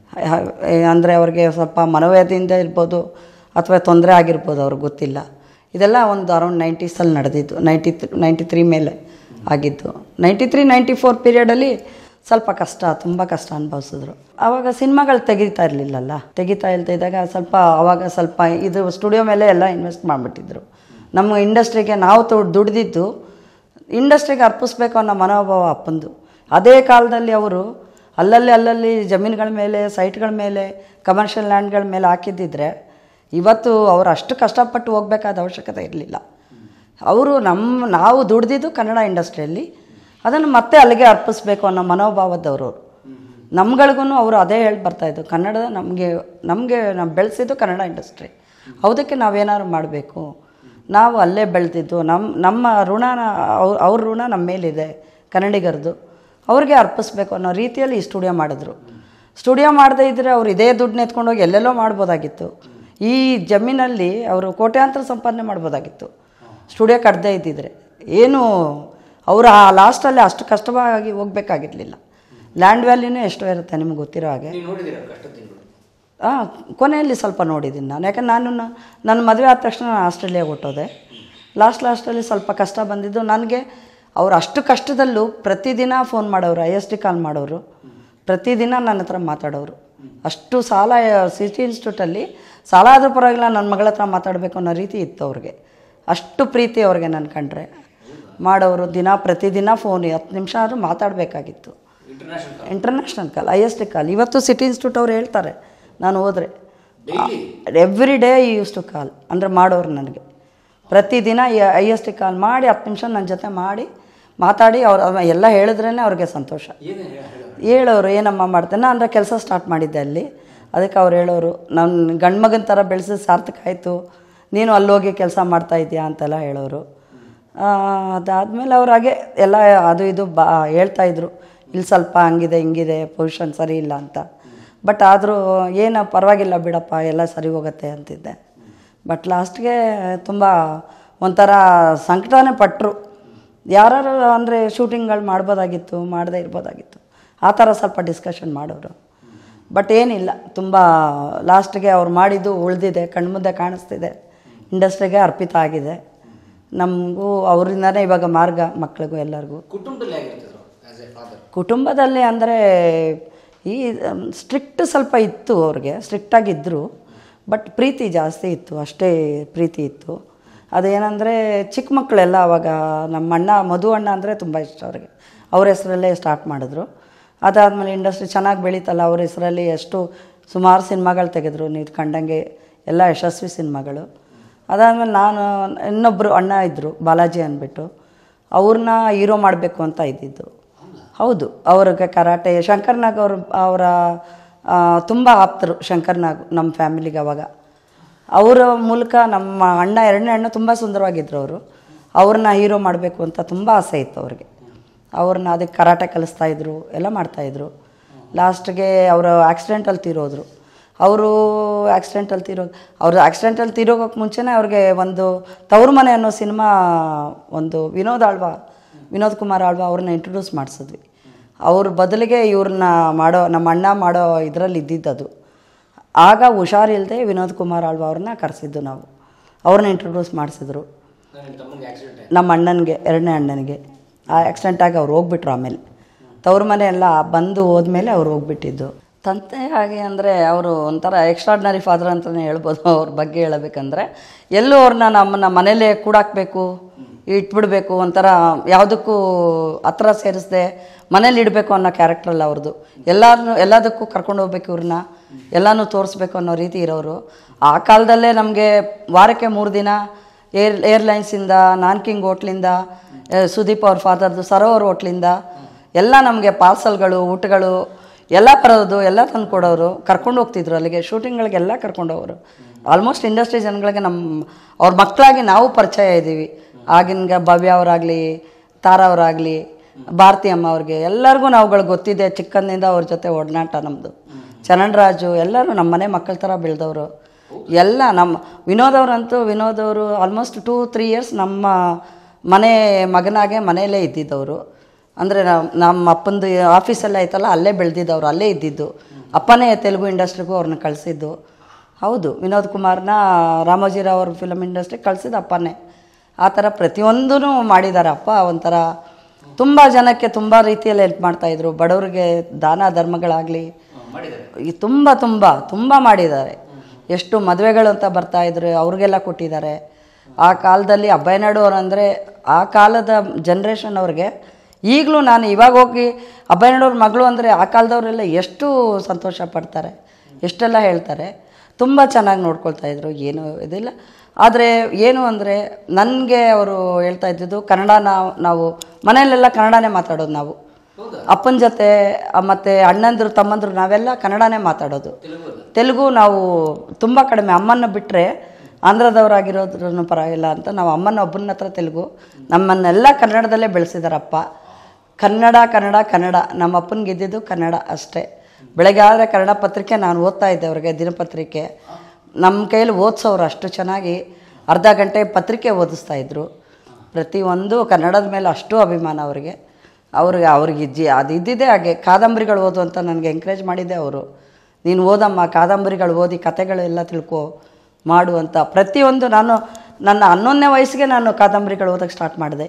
ಅಂದರೆ ಅವ್ರಿಗೆ ಸ್ವಲ್ಪ ಮನೋವ್ಯಾಧಿಯಿಂದ ಇರ್ಬೋದು ಅಥವಾ ತೊಂದರೆ ಆಗಿರ್ಬೋದು ಅವ್ರಿಗೆ ಗೊತ್ತಿಲ್ಲ ಇದೆಲ್ಲ ಒಂದು ಅರೌಂಡ್ ನೈಂಟೀಸಲ್ಲಿ ನಡೆದಿದ್ದು ನೈಂಟಿ ನೈಂಟಿ ತ್ರೀ ಮೇಲೆ ಆಗಿದ್ದು ನೈಂಟಿ ತ್ರೀ ನೈಂಟಿ ಫೋರ್ ಪೀರಿಯಡಲ್ಲಿ ಸ್ವಲ್ಪ ಕಷ್ಟ ತುಂಬ ಕಷ್ಟ ಅನುಭವಿಸಿದ್ರು ಆವಾಗ ಸಿನಿಮಾಗಳು ತೆಗಿತಾ ಇರಲಿಲ್ಲಲ್ಲ ತೆಗಿತಾ ಇಲ್ತಾ ಇದ್ದಾಗ ಸ್ವಲ್ಪ ಆವಾಗ ಸ್ವಲ್ಪ ಇದು ಸ್ಟುಡಿಯೋ ಮೇಲೆ ಎಲ್ಲ ಇನ್ವೆಸ್ಟ್ ಮಾಡಿಬಿಟ್ಟಿದ್ರು ನಮ್ಮ ಇಂಡಸ್ಟ್ರಿಗೆ ನಾವು ತು ದುಡ್ದಿದ್ದು ಇಂಡಸ್ಟ್ರಿಗೆ ಅರ್ಪಿಸ್ಬೇಕು ಅನ್ನೋ ಮನೋಭಾವ ಅಪ್ಪಂದು ಅದೇ ಕಾಲದಲ್ಲಿ ಅವರು ಅಲ್ಲಲ್ಲಿ ಅಲ್ಲಲ್ಲಿ ಜಮೀನುಗಳ ಮೇಲೆ ಸೈಟ್ಗಳ ಮೇಲೆ ಕಮರ್ಷಿಯಲ್ ಲ್ಯಾಂಡ್ಗಳ ಮೇಲೆ ಹಾಕಿದ್ದಿದ್ರೆ ಇವತ್ತು ಅವರು ಅಷ್ಟು ಕಷ್ಟಪಟ್ಟು ಹೋಗ್ಬೇಕಾದ ಅವಶ್ಯಕತೆ ಇರಲಿಲ್ಲ ಅವರು ನಮ್ಮ ನಾವು ದುಡ್ದಿದ್ದು ಕನ್ನಡ ಇಂಡಸ್ಟ್ರಿಯಲ್ಲಿ ಅದನ್ನು ಮತ್ತೆ ಅಲ್ಲಿಗೆ ಅರ್ಪಿಸ್ಬೇಕು ಅನ್ನೋ ಮನೋಭಾವದವರು ಅವರು ನಮ್ಗಳಿಗೂ ಅವರು ಅದೇ ಹೇಳಿ ಬರ್ತಾಯಿದ್ದು ಕನ್ನಡದ ನಮಗೆ ನಮಗೆ ನಾವು ಬೆಳೆಸಿದ್ದು ಕನ್ನಡ ಇಂಡಸ್ಟ್ರಿ ಅದಕ್ಕೆ ನಾವೇನಾದ್ರು ಮಾಡಬೇಕು ನಾವು ಅಲ್ಲೇ ಬೆಳೆದಿದ್ದು ನಮ್ಮ ನಮ್ಮ ಋಣನ ಅವ್ರ ಅವ್ರ ಋಣ ನಮ್ಮ ಮೇಲಿದೆ ಕನ್ನಡಿಗರದು ಅವ್ರಿಗೆ ಅರ್ಪಿಸ್ಬೇಕು ಅನ್ನೋ ರೀತಿಯಲ್ಲಿ ಈ ಸ್ಟುಡಿಯೋ ಮಾಡಿದ್ರು ಸ್ಟುಡಿಯೋ ಮಾಡದೇ ಇದ್ದರೆ ಅವ್ರು ಇದೇ ದುಡ್ಡು ಎತ್ಕೊಂಡೋಗಿ ಎಲ್ಲೆಲ್ಲೋ ಮಾಡ್ಬೋದಾಗಿತ್ತು ಈ ಜಮೀನಲ್ಲಿ ಅವರು ಕೋಟ್ಯಾಂತರ ಸಂಪಾದನೆ ಮಾಡ್ಬೋದಾಗಿತ್ತು ಸ್ಟುಡಿಯೋ ಕಟ್ಟದೇ ಇದ್ದಿದ್ರೆ ಏನು ಅವರು ಆ ಲಾಸ್ಟಲ್ಲಿ ಅಷ್ಟು ಕಷ್ಟವಾಗಿ ಹೋಗ್ಬೇಕಾಗಿರಲಿಲ್ಲ ಲ್ಯಾಂಡ್ ವ್ಯಾಲ್ಯೂನೇ ಎಷ್ಟೋ ಇರುತ್ತೆ ನಿಮ್ಗೆ ಗೊತ್ತಿರೋ ಹಾಗೆ ನೀವು ನೋಡಿದ್ದೀರಾ ಕಷ್ಟದ ದಿನಗಳು ಹಾಂ ಕೊನೆಯಲ್ಲಿ ಸ್ವಲ್ಪ ನೋಡಿದ್ದೀನಿ ನಾನು ಯಾಕಂದ್ರೆ ನಾನು ನ- ನನ್ನ ಮದುವೆ ಆದ ತಕ್ಷಣ ನಾನು ಆಸ್ಟ್ರೇಲಿಯಾಗೆ ಹೊಟ್ಟೋದೆ ಲಾಸ್ಟ್ ಲಾಸ್ಟಲ್ಲಿ ಸ್ವಲ್ಪ ಕಷ್ಟ ಬಂದಿದ್ದು ನನಗೆ ಅವ್ರು ಅಷ್ಟು ಕಷ್ಟದಲ್ಲೂ ಪ್ರತಿದಿನ ಫೋನ್ ಮಾಡೋರು ಐ ಎಸ್ ಡಿ ಕಾಲ್ ಮಾಡೋರು ಪ್ರತಿದಿನ ನನ್ನ ಹತ್ರ ಮಾತಾಡೋರು ಅಷ್ಟು ಸಾಲ ಸಿಟಿ ಇನ್ಸ್ಟಿಟ್ಯೂಟಲ್ಲಿ ಸಾಲ ಆದರೂ ಪರವಾಗಿಲ್ಲ ನನ್ನ ಮಗಳ ಹತ್ರ ಮಾತಾಡಬೇಕು ಅನ್ನೋ ರೀತಿ ಇತ್ತು ಅವ್ರಿಗೆ ಅಷ್ಟು ಪ್ರೀತಿ ಅವ್ರಿಗೆ ನನ್ನ ಕಂಡ್ರೆ ಮಾಡೋರು ದಿನ ಪ್ರತಿದಿನ ಫೋನ್ ಹತ್ತು ನಿಮಿಷ ಆದರೂ ಮಾತಾಡಬೇಕಾಗಿತ್ತು international international call I S T call ಇವತ್ತು ಸಿಟಿ ಇನ್ಸ್ಟಿಟ್ಯೂಟ್ ಅವ್ರು ಹೇಳ್ತಾರೆ ನಾನು ಹೋದರೆ daily every day use to call ಅಂದರೆ ಮಾಡೋರು ನನಗೆ ಪ್ರತಿದಿನ ಐ ಎಸ್ ಟಿ ಕಾಲ್ ಮಾಡಿ ಹತ್ತು ನಿಮಿಷ ನನ್ನ ಜೊತೆ ಮಾಡಿ ಮಾತಾಡಿ ಅವ್ರು ಅವ ಎಲ್ಲ ಹೇಳಿದ್ರೇ ಅವ್ರಿಗೆ ಸಂತೋಷ ಏನು ಹೇಳೋರು ಹೇಳೋರು ಏನಮ್ಮ ಮಾಡ್ತೇನೆ ಅಂದರೆ ಕೆಲಸ ಸ್ಟಾರ್ಟ್ ಮಾಡಿದ್ದೆ ಅಲ್ಲಿ ಅದಕ್ಕೆ ಅವ್ರು ಹೇಳೋರು ನನ್ನ ಗಂಡು ಮಗನ ಥರ ಬೆಳೆಸಿ ಸಾರ್ಥಕ ಆಯಿತು ನೀನು ಅಲ್ಲೋಗಿ ಕೆಲಸ ಮಾಡ್ತಾ ಇದೆಯಾ ಅಂತೆಲ್ಲ ಹೇಳೋರು ಅದಾದಮೇಲೆ ಅವ್ರು ಹಾಗೆ ಎಲ್ಲ ಅದು ಇದು ಬಾ ಹೇಳ್ತಾಯಿದ್ರು ಇಲ್ಲಿ ಸ್ವಲ್ಪ ಹಂಗಿದೆ ಹಿಂಗಿದೆ ಪೊಸಿಷನ್ ಸರಿ ಇಲ್ಲ ಅಂತ ಬಟ್ ಆದರೂ ಏನು ಪರವಾಗಿಲ್ಲ ಬಿಡಪ್ಪ ಎಲ್ಲ ಸರಿ ಹೋಗುತ್ತೆ ಅಂತಿದ್ದೆ ಬಟ್ ಲಾಸ್ಟ್ಗೆ ತುಂಬ ಒಂಥರ ಸಂಕಟನೇ ಪಟ್ಟರು ಯಾರು ಅಂದರೆ ಶೂಟಿಂಗ್ಗಳು ಮಾಡ್ಬೋದಾಗಿತ್ತು ಮಾಡದೇ ಇರ್ಬೋದಾಗಿತ್ತು ಆ ಥರ ಸ್ವಲ್ಪ ಡಿಸ್ಕಷನ್ ಮಾಡೋರು ಬಟ್ ಏನಿಲ್ಲ ತುಂಬ ಲಾಸ್ಟ್ಗೆ ಅವ್ರು ಮಾಡಿದ್ದು ಉಳಿದಿದೆ ಕಣ್ಮುಂದೆ ಕಾಣಿಸ್ತಿದೆ ಇಂಡಸ್ಟ್ರಿಗೆ ಅರ್ಪಿತ ಆಗಿದೆ ನಮಗೂ ಅವರಿಂದನೇ ಇವಾಗ ಮಾರ್ಗ ಮಕ್ಳಿಗೂ ಎಲ್ಲರಿಗೂ ಕುಟುಂಬದಲ್ಲಿ ಹೇಗಿರ್ತಿದ್ರು ಆಸ್ ಎ ಫಾದರ್ ಕುಟುಂಬದಲ್ಲಿ ಅಂದರೆ ಈ ಸ್ಟ್ರಿಕ್ಟ್ ಸ್ವಲ್ಪ ಇತ್ತು ಅವ್ರಿಗೆ ಸ್ಟ್ರಿಕ್ಟಾಗಿದ್ದರು ಬಟ್ ಪ್ರೀತಿ ಜಾಸ್ತಿ ಇತ್ತು ಅಷ್ಟೇ ಪ್ರೀತಿ ಇತ್ತು ಅದೇನೆಂದರೆ ಚಿಕ್ಕ ಮಕ್ಕಳೆಲ್ಲ ಅವಾಗ ನಮ್ಮ ಅಣ್ಣ ಮಧು ಅಣ್ಣ ಅಂದರೆ ತುಂಬ ಇಷ್ಟ ಅವ್ರಿಗೆ ಅವ್ರ ಹೆಸರಲ್ಲೇ ಸ್ಟಾರ್ಟ್ ಮಾಡಿದ್ರು ಅದಾದಮೇಲೆ ಇಂಡಸ್ಟ್ರಿ ಚೆನ್ನಾಗಿ ಬೆಳೀತಲ್ಲ ಅವ್ರ ಹೆಸರಲ್ಲಿ ಎಷ್ಟು ಸುಮಾರು ಸಿನಿಮಾಗಳು ತೆಗೆದ್ರು ನೀವು ಕಂಡಂಗೆ ಎಲ್ಲ ಯಶಸ್ವಿ ಸಿನಿಮಾಗಳು ಅದಾದಮೇಲೆ ನಾನು ಇನ್ನೊಬ್ಬರು ಅಣ್ಣ ಇದ್ದರು ಬಾಲಾಜಿ ಅಂದ್ಬಿಟ್ಟು ಅವ್ರನ್ನ ಹೀರೋ ಮಾಡಬೇಕು ಅಂತ ಇದ್ದಿದ್ದು ಹೌದು ಅವ್ರಿಗೆ ಕರಾಟೆ ಶಂಕರ್ನಾಗ್ ಅವ್ರ ಅವರ ತುಂಬ ಆಪ್ತರು ಶಂಕರ್ನಾಗ್ ನಮ್ಮ ಫ್ಯಾಮಿಲಿಗೆ ಅವಾಗ ಅವರ ಮೂಲಕ ನಮ್ಮ ಅಣ್ಣ ಎರಡನೇ ಅಣ್ಣ ತುಂಬ ಸುಂದರವಾಗಿದ್ದರು ಅವರು ಅವ್ರನ್ನ ಹೀರೋ ಮಾಡಬೇಕು ಅಂತ ತುಂಬ ಆಸೆ ಇತ್ತು ಅವ್ರಿಗೆ ಅವ್ರನ್ನ ಅದಕ್ಕೆ ಕರಾಟೆ ಕಲಿಸ್ತಾಯಿದ್ರು ಎಲ್ಲ ಮಾಡ್ತಾಯಿದ್ರು ಲಾಸ್ಟ್ಗೆ ಅವರು ಆಕ್ಸಿಡೆಂಟಲ್ಲಿ ತೀರೋದ್ರು ಅವರು ಆಕ್ಸಿಡೆಂಟಲ್ಲಿ ತೀರೋ ಅವರು ಆಕ್ಸಿಡೆಂಟಲ್ಲಿ ತೀರೋಗೋಕ್ಕೆ ಮುಂಚೆನೇ ಅವ್ರಿಗೆ ಒಂದು ತವ್ರ ಮನೆ ಅನ್ನೋ ಸಿನಿಮಾ ಒಂದು ವಿನೋದ್ ಆಳ್ವ ವಿನೋದ್ ಕುಮಾರ್ ಆಳ್ವ ಅವ್ರನ್ನ ಇಂಟ್ರೊಡ್ಯೂಸ್ ಮಾಡಿಸಿದ್ವಿ ಅವ್ರ ಬದಲಿಗೆ ಇವ್ರನ್ನ ಮಾಡೋ ನಮ್ಮ ಅಣ್ಣ ಮಾಡೋ ಇದರಲ್ಲಿ ಇದ್ದಿದ್ದದು ಆಗ ಹುಷಾರಿಲ್ಲದೆ ವಿನೋದ್ ಕುಮಾರ್ ಆಳ್ವ ಅವ್ರನ್ನ ಕರೆಸಿದ್ದು ನಾವು ಅವ್ರನ್ನ ಇಂಟ್ರೊಡ್ಯೂಸ್ ಮಾಡಿಸಿದ್ರು ನನ್ನ ತಮ್ಮನಿಗೆ ಆಕ್ಸಿಡೆಂಟ್ ನಮ್ಮ ಅಣ್ಣನಿಗೆ ಎರಡನೇ ಅಣ್ಣನಿಗೆ ಆ ಆಕ್ಸಿಡೆಂಟ್ ಆಗಿ ಅವ್ರು ಹೋಗ್ಬಿಟ್ರು ಆಮೇಲೆ ತವ್ರ ಮನೆ ಎಲ್ಲ ಬಂದು ಹೋದ್ಮೇಲೆ ಅವ್ರು ಹೋಗ್ಬಿಟ್ಟಿದ್ದು ತಂದೆ ಹಾಗೆ ಅಂದರೆ ಅವರು ಒಂಥರ ಎಕ್ಸ್ಟ್ರಾಡ್ನರಿ ಫಾದರ್ ಅಂತಲೇ ಹೇಳ್ಬೋದು ಅವ್ರ ಬಗ್ಗೆ ಹೇಳಬೇಕಂದ್ರೆ ಎಲ್ಲೂ ಅವ್ರನ್ನ ನಮ್ಮನ್ನ ಮನೇಲೇ ಕೂಡಾಕಬೇಕು ಇಟ್ಬಿಡ್ಬೇಕು ಒಂಥರ ಯಾವುದಕ್ಕೂ ಹತ್ರ ಸೇರಿಸ್ದೆ ಮನೇಲಿ ಇಡಬೇಕು ಅನ್ನೋ ಕ್ಯಾರೆಕ್ಟ್ರಲ್ಲ ಅವ್ರದ್ದು ಎಲ್ಲಾರನ್ನೂ ಎಲ್ಲದಕ್ಕೂ ಕರ್ಕೊಂಡು ಹೋಗ್ಬೇಕು ಇವ್ರನ್ನ ಎಲ್ಲನೂ ತೋರಿಸ್ಬೇಕು ಅನ್ನೋ ರೀತಿ ಇರೋರು ಆ ಕಾಲದಲ್ಲೇ ನಮಗೆ ವಾರಕ್ಕೆ ಮೂರು ದಿನ ಏರ್ ಏರ್ಲೈನ್ಸಿಂದ ನಾನ್ಕಿಂಗ್ ಹೋಟ್ಲಿಂದ ಆ, ಸುದೀಪ್ ಅವ್ರ ಫಾದರ್ದು ಸರೋವರ್ ಹೋಟ್ಲಿಂದ ಎಲ್ಲ ನಮಗೆ ಪಾರ್ಸಲ್ಗಳು ಊಟಗಳು ಎಲ್ಲ ಬರೋದು ಎಲ್ಲ ತಂದು ಕೊಡೋರು ಕರ್ಕೊಂಡು ಹೋಗ್ತಿದ್ರು ಅಲ್ಲಿಗೆ ಶೂಟಿಂಗ್ಗಳಿಗೆಲ್ಲ ಕರ್ಕೊಂಡು ಹೋಗೋರು ಆಲ್ಮೋಸ್ಟ್ ಇಂಡಸ್ಟ್ರಿ ಜನಗಳಿಗೆ ನಮ್ಮ ಅವ್ರ ಮಕ್ಕಳಾಗಿ ನಾವು ಪರಿಚಯ ಇದ್ದೀವಿ ಆಗಿನ ಭವ್ಯ ಅವರಾಗಲಿ ತಾರಾ ಅವರಾಗಲಿ ಭಾರತಿ ಅಮ್ಮ ಅವ್ರಿಗೆ ಎಲ್ಲರಿಗೂ ನಾವುಗಳು ಗೊತ್ತಿದೆ ಚಿಕ್ಕಂದಿಂದ ಅವ್ರ ಜೊತೆ ಒಡನಾಟ ನಮ್ಮದು ಚರಣರಾಜು ಎಲ್ಲರೂ ನಮ್ಮ ಮನೆ ಮಕ್ಕಳ ಥರ ಬೆಳೆದವರು ಎಲ್ಲ ನಮ್ಮ ವಿನೋದ್ ಅವರಂತೂ ವಿನೋದ್ ಅವರು ಆಲ್ಮೋಸ್ಟ್ ಟೂ ತ್ರೀ ಇಯರ್ಸ್ ನಮ್ಮ ಮನೆ ಮಗನಾಗೆ ಮನೆಯಲ್ಲೇ ಇದ್ದಿದ್ದವರು ಅಂದರೆ ನಮ್ಮ ಅಪ್ಪಂದು ಆಫೀಸೆಲ್ಲ ಐತಲ್ಲ ಅಲ್ಲೇ ಬೆಳೆದಿದ್ದವ್ರು ಅಲ್ಲೇ ಇದ್ದಿದ್ದು ಅಪ್ಪನೇ ತೆಲುಗು ಇಂಡಸ್ಟ್ರಿಗೂ ಅವ್ರನ್ನ ಕಳಿಸಿದ್ದು ಹೌದು ವಿನೋದ್ ಕುಮಾರ್ನ ರಾಮೋಜಿರಾವ್ ಅವ್ರ ಫಿಲಮ್ ಇಂಡಸ್ಟ್ರಿಗೆ ಕಳಿಸಿದ ಅಪ್ಪನೇ ಆ ಥರ ಪ್ರತಿಯೊಂದೂ ಮಾಡಿದ್ದಾರೆ ಅಪ್ಪ ಒಂಥರ ತುಂಬ ಜನಕ್ಕೆ ತುಂಬ ರೀತಿಯಲ್ಲಿ ಹೆಲ್ಪ್ ಮಾಡ್ತಾಯಿದ್ರು ಬಡವರಿಗೆ ದಾನ ಧರ್ಮಗಳಾಗಲಿ ಮಾಡಿದ್ದಾರೆ ಈ ತುಂಬ ತುಂಬ ತುಂಬ ಮಾಡಿದ್ದಾರೆ ಎಷ್ಟು ಮದುವೆಗಳು ಅಂತ ಬರ್ತಾಯಿದ್ರು ಅವ್ರಿಗೆಲ್ಲ ಕೊಟ್ಟಿದ್ದಾರೆ ಆ ಕಾಲದಲ್ಲಿ ಅಬ್ಬಯ್ಯನಾಡು ಅವ್ರು ಅಂದರೆ ಆ ಕಾಲದ ಜನ್ರೇಷನ್ ಅವ್ರಿಗೆ ಈಗಲೂ ನಾನು ಇವಾಗ ಹೋಗಿ ಅಬ್ಬಯ್ಯನಾಡೋರ್ ಮಗಳು ಅಂದರೆ ಆ ಕಾಲದವರೆಲ್ಲ ಎಷ್ಟು ಸಂತೋಷ ಪಡ್ತಾರೆ ಎಷ್ಟೆಲ್ಲ ಹೇಳ್ತಾರೆ ತುಂಬ ಚೆನ್ನಾಗಿ ನೋಡ್ಕೊಳ್ತಾ ಇದ್ರು ಏನು ಇದಿಲ್ಲ ಆದರೆ ಏನು ಅಂದರೆ ನನಗೆ ಅವರು ಹೇಳ್ತಾ ಇದ್ದಿದ್ದು ಕನ್ನಡ ನಾವು ನಾವು ಮನೆಯಲ್ಲೆಲ್ಲ ಕನ್ನಡನೇ ಮಾತಾಡೋದು ನಾವು ಅಪ್ಪನ ಜೊತೆ ಆ, ಮತ್ತೆ ಅಣ್ಣಂದ್ರು ತಮ್ಮಂದ್ರು ನಾವೆಲ್ಲ ಕನ್ನಡನೇ ಮಾತಾಡೋದು ತೆಲುಗು ನಾವು ತುಂಬ ಕಡಿಮೆ ಅಮ್ಮನ ಬಿಟ್ಟರೆ ಆಂಧ್ರದವರಾಗಿರೋದ್ರೂ ಪರವಾಗಿಲ್ಲ ಅಂತ ನಾವು ಅಮ್ಮನ ಒಬ್ಬನ ಹತ್ರ ತೆಲುಗು ನಮ್ಮನ್ನೆಲ್ಲ ಕನ್ನಡದಲ್ಲೇ ಬೆಳೆಸಿದಾರಪ್ಪ ಕನ್ನಡ ಕನ್ನಡ ಕನ್ನಡ ನಮ್ಮ ಅಪ್ಪನಿಗೆ ಇದ್ದಿದ್ದು ಕನ್ನಡ ಅಷ್ಟೇ ಬೆಳಗ್ಗೆ ಆದರೆ ಕನ್ನಡ ಪತ್ರಿಕೆ ನಾನು ಓದ್ತಾ ಇದ್ದೆ ಅವ್ರಿಗೆ ದಿನಪತ್ರಿಕೆ ನಮ್ಮ ಕೈಯಲ್ಲಿ ಓದಿಸೋರು ಅಷ್ಟು ಚೆನ್ನಾಗಿ ಅರ್ಧ ಗಂಟೆ ಪತ್ರಿಕೆ ಓದಿಸ್ತಾ ಇದ್ರು ಪ್ರತಿಯೊಂದು ಕನ್ನಡದ ಮೇಲೆ ಅಷ್ಟು ಅಭಿಮಾನ ಅವರಿಗೆ ಅವ್ರಿಗೆ ಅವ್ರಿಗೆ ಜಿ ಅದು ಇದ್ದಿದ್ದೇ ಹಾಗೆ ಕಾದಂಬರಿಗಳು ಓದು ಅಂತ ನನಗೆ ಎಂಕರೇಜ್ ಮಾಡಿದ್ದೆ ಅವರು ನೀನು ಓದಮ್ಮ ಕಾದಂಬರಿಗಳು ಓದಿ ಕತೆಗಳು ಎಲ್ಲ ತಿಳ್ಕೊ ಮಾಡು ಅಂತ ಪ್ರತಿಯೊಂದು ನಾನು ನನ್ನ ಹನ್ನೊಂದನೇ ವಯಸ್ಸಿಗೆ ನಾನು ಕಾದಂಬರಿಗಳು ಓದೋಕ್ಕೆ ಸ್ಟಾರ್ಟ್ ಮಾಡಿದೆ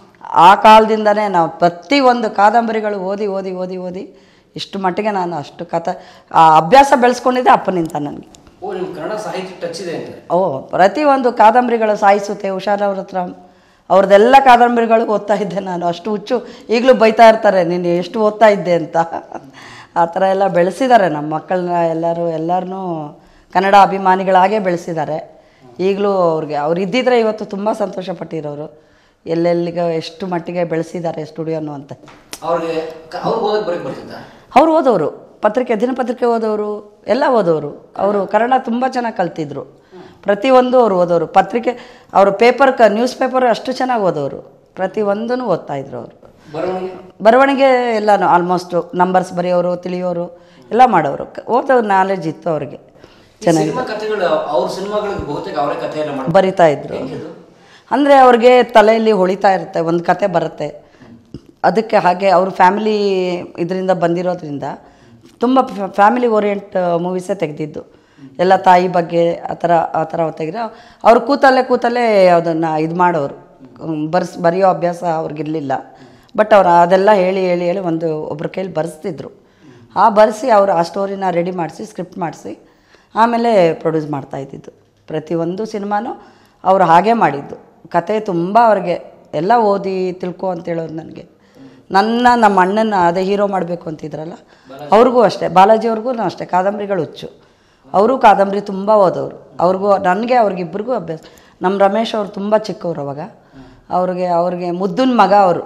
ಆ ಕಾಲದಿಂದನೇ ನಾವು ಪ್ರತಿಯೊಂದು ಕಾದಂಬರಿಗಳು ಓದಿ ಓದಿ ಓದಿ ಓದಿ ಇಷ್ಟು ಮಟ್ಟಿಗೆ ನಾನು ಅಷ್ಟು ಕತೆ ಆ ಅಭ್ಯಾಸ ಬೆಳೆಸ್ಕೊಂಡಿದ್ದೆ ಅಪ್ಪನಿಂದ ನನಗೆ ಓ ನಿಮ್ಮ ಕನ್ನಡ ಸಾಹಿತ್ಯ ಟಚ್ ಇದೆ ಅಂದರೆ ಓ ಪ್ರತಿಯೊಂದು ಕಾದಂಬರಿಗಳು ಸಾಯಿಸುತ್ತೆ ಹುಷಾರವ್ರ ಹತ್ರ ಅವ್ರದ್ದೆಲ್ಲ ಕಾದಂಬರಿಗಳು ಓದ್ತಾ ಇದ್ದೆ ನಾನು ಅಷ್ಟು ಹುಚ್ಚು ಈಗಲೂ ಬೈತಾ ಇರ್ತಾರೆ ನೀನು ಎಷ್ಟು ಓದ್ತಾ ಇದ್ದೆ ಅಂತ ಆ ಥರ ಎಲ್ಲ ಬೆಳೆಸಿದ್ದಾರೆ ನಮ್ಮ ಮಕ್ಕಳನ್ನ ಎಲ್ಲರೂ ಎಲ್ಲರನ್ನೂ ಕನ್ನಡ ಅಭಿಮಾನಿಗಳಾಗೇ ಬೆಳೆಸಿದ್ದಾರೆ ಈಗಲೂ ಅವ್ರಿಗೆ ಅವ್ರು ಇದ್ದಿದ್ರೆ ಇವತ್ತು ತುಂಬ ಸಂತೋಷ ಪಟ್ಟಿರೋರು ಎಲ್ಲೆಲ್ಲಿಗೆ ಎಷ್ಟು ಮಟ್ಟಿಗೆ ಬೆಳೆಸಿದ್ದಾರೆ ಸ್ಟುಡಿಯೋನು ಅಂತ ಅವ್ರಿಗೆ ಕ- ಅವ್ರಿಗೆ ಓದಕ್ಕೆ ಬರೀಕ್ ಬರ್ತಿದ್ದ ಅವ್ರು ಓದೋರು ಪತ್ರಿಕೆ ದಿನಪತ್ರಿಕೆ ಓದೋರು ಎಲ್ಲ ಓದೋರು ಅವರು ಕನ್ನಡ ತುಂಬ ಚೆನ್ನಾಗಿ ಕಲ್ತಿದ್ರು ಪ್ರತಿಯೊಂದು ಅವ್ರು ಓದೋರು ಪತ್ರಿಕೆ ಅವರು ಪೇಪರ್ ಕ ನ್ಯೂಸ್ ಪೇಪರ್ ಅಷ್ಟು ಚೆನ್ನಾಗಿ ಓದೋರು ಪ್ರತಿಯೊಂದೂ ಓದ್ತಾ ಇದ್ರು ಅವರು ಬರವಣಿಗೆ ಬರವಣಿಗೆ ಎಲ್ಲನೂ ಆಲ್ಮೋಸ್ಟು ನಂಬರ್ಸ್ ಬರೆಯೋರು ತಿಳಿಯೋರು ಎಲ್ಲ ಮಾಡೋರು ಕ- ಓದೋ ನಾಲೆಜ್ ಇತ್ತು ಅವ್ರಿಗೆ ಚೆನ್ನಾಗಿ ಸಿನಿಮಾ ಕಥೆಗಳು ಅವ್ರ ಸಿನಿಮಾಗಳಿಗೆ ಬಹುತೇಕ ಅವರೇ ಕಥೆ ಎಲ್ಲ ಮಾಡ್ತಾರೆ ಬರಿತಾ ಇದ್ರು ಅಂದರೆ ಅವ್ರಿಗೆ ತಲೆಯಲ್ಲಿ ಹೊಳಿತಾ ಇರುತ್ತೆ ಒಂದು ಕತೆ ಬರುತ್ತೆ ಅದಕ್ಕೆ ಹಾಗೆ ಅವ್ರ ಫ್ಯಾಮಿಲಿ ಇದರಿಂದ ಬಂದಿರೋದ್ರಿಂದ ತುಂಬ ಫ್ಯಾಮಿಲಿ ಓರಿಯೆಂಟ್ ಮೂವೀಸೇ ತೆಗೆದಿದ್ದು ಎಲ್ಲ ತಾಯಿ ಬಗ್ಗೆ ಆ ಥರ ಆ ಥರ ತೆಗೆದ್ರೆ ಅವ್ರು ಕೂತಲ್ಲೇ ಕೂತಲ್ಲೇ ಅದನ್ನು ಇದು ಮಾಡೋರು ಬರ್ಸ್ ಬರೆಯೋ ಅಭ್ಯಾಸ ಅವ್ರಿಗಿರಲಿಲ್ಲ ಬಟ್ ಅವ್ರು ಅದೆಲ್ಲ ಹೇಳಿ ಹೇಳಿ ಹೇಳಿ ಒಂದು ಒಬ್ರ ಕೈಲಿ ಬರೆಸ್ತಿದ್ರು ಆ ಬರೆಸಿ ಅವರು ಆ ಸ್ಟೋರಿನ ರೆಡಿ ಮಾಡಿಸಿ ಸ್ಕ್ರಿಪ್ಟ್ ಮಾಡಿಸಿ ಆಮೇಲೆ ಪ್ರೊಡ್ಯೂಸ್ ಮಾಡ್ತಾ ಇದ್ದಿದ್ದು ಪ್ರತಿಯೊಂದು ಸಿನಿಮಾನು ಅವರು ಹಾಗೆ ಮಾಡಿದ್ದು ಕತೆ ತುಂಬ ಅವ್ರಿಗೆ ಎಲ್ಲ ಓದಿ ತಿಳ್ಕೊ ಅಂತ ಹೇಳೋದು ನನಗೆ ನನ್ನ ನಮ್ಮ ಅಣ್ಣನ ಅದೇ ಹೀರೋ ಮಾಡಬೇಕು ಅಂತಿದ್ರಲ್ಲ ಅವ್ರಿಗೂ ಅಷ್ಟೇ ಬಾಲಾಜಿ ಅವ್ರಿಗೂ ಅಷ್ಟೇ ಕಾದಂಬರಿಗಳು ಹುಚ್ಚು ಅವರು ಕಾದಂಬರಿ ತುಂಬ ಓದೋರು ಅವ್ರಿಗೂ ನನಗೆ ಅವ್ರಿಗಿಬ್ಬರಿಗೂ ಅಭ್ಯಾಸ ನಮ್ಮ ರಮೇಶ್ ಅವ್ರು ತುಂಬ ಚಿಕ್ಕವ್ರು ಅವಾಗ ಅವ್ರಿಗೆ ಅವ್ರಿಗೆ ಮುದ್ದಿನ ಮಗ ಅವರು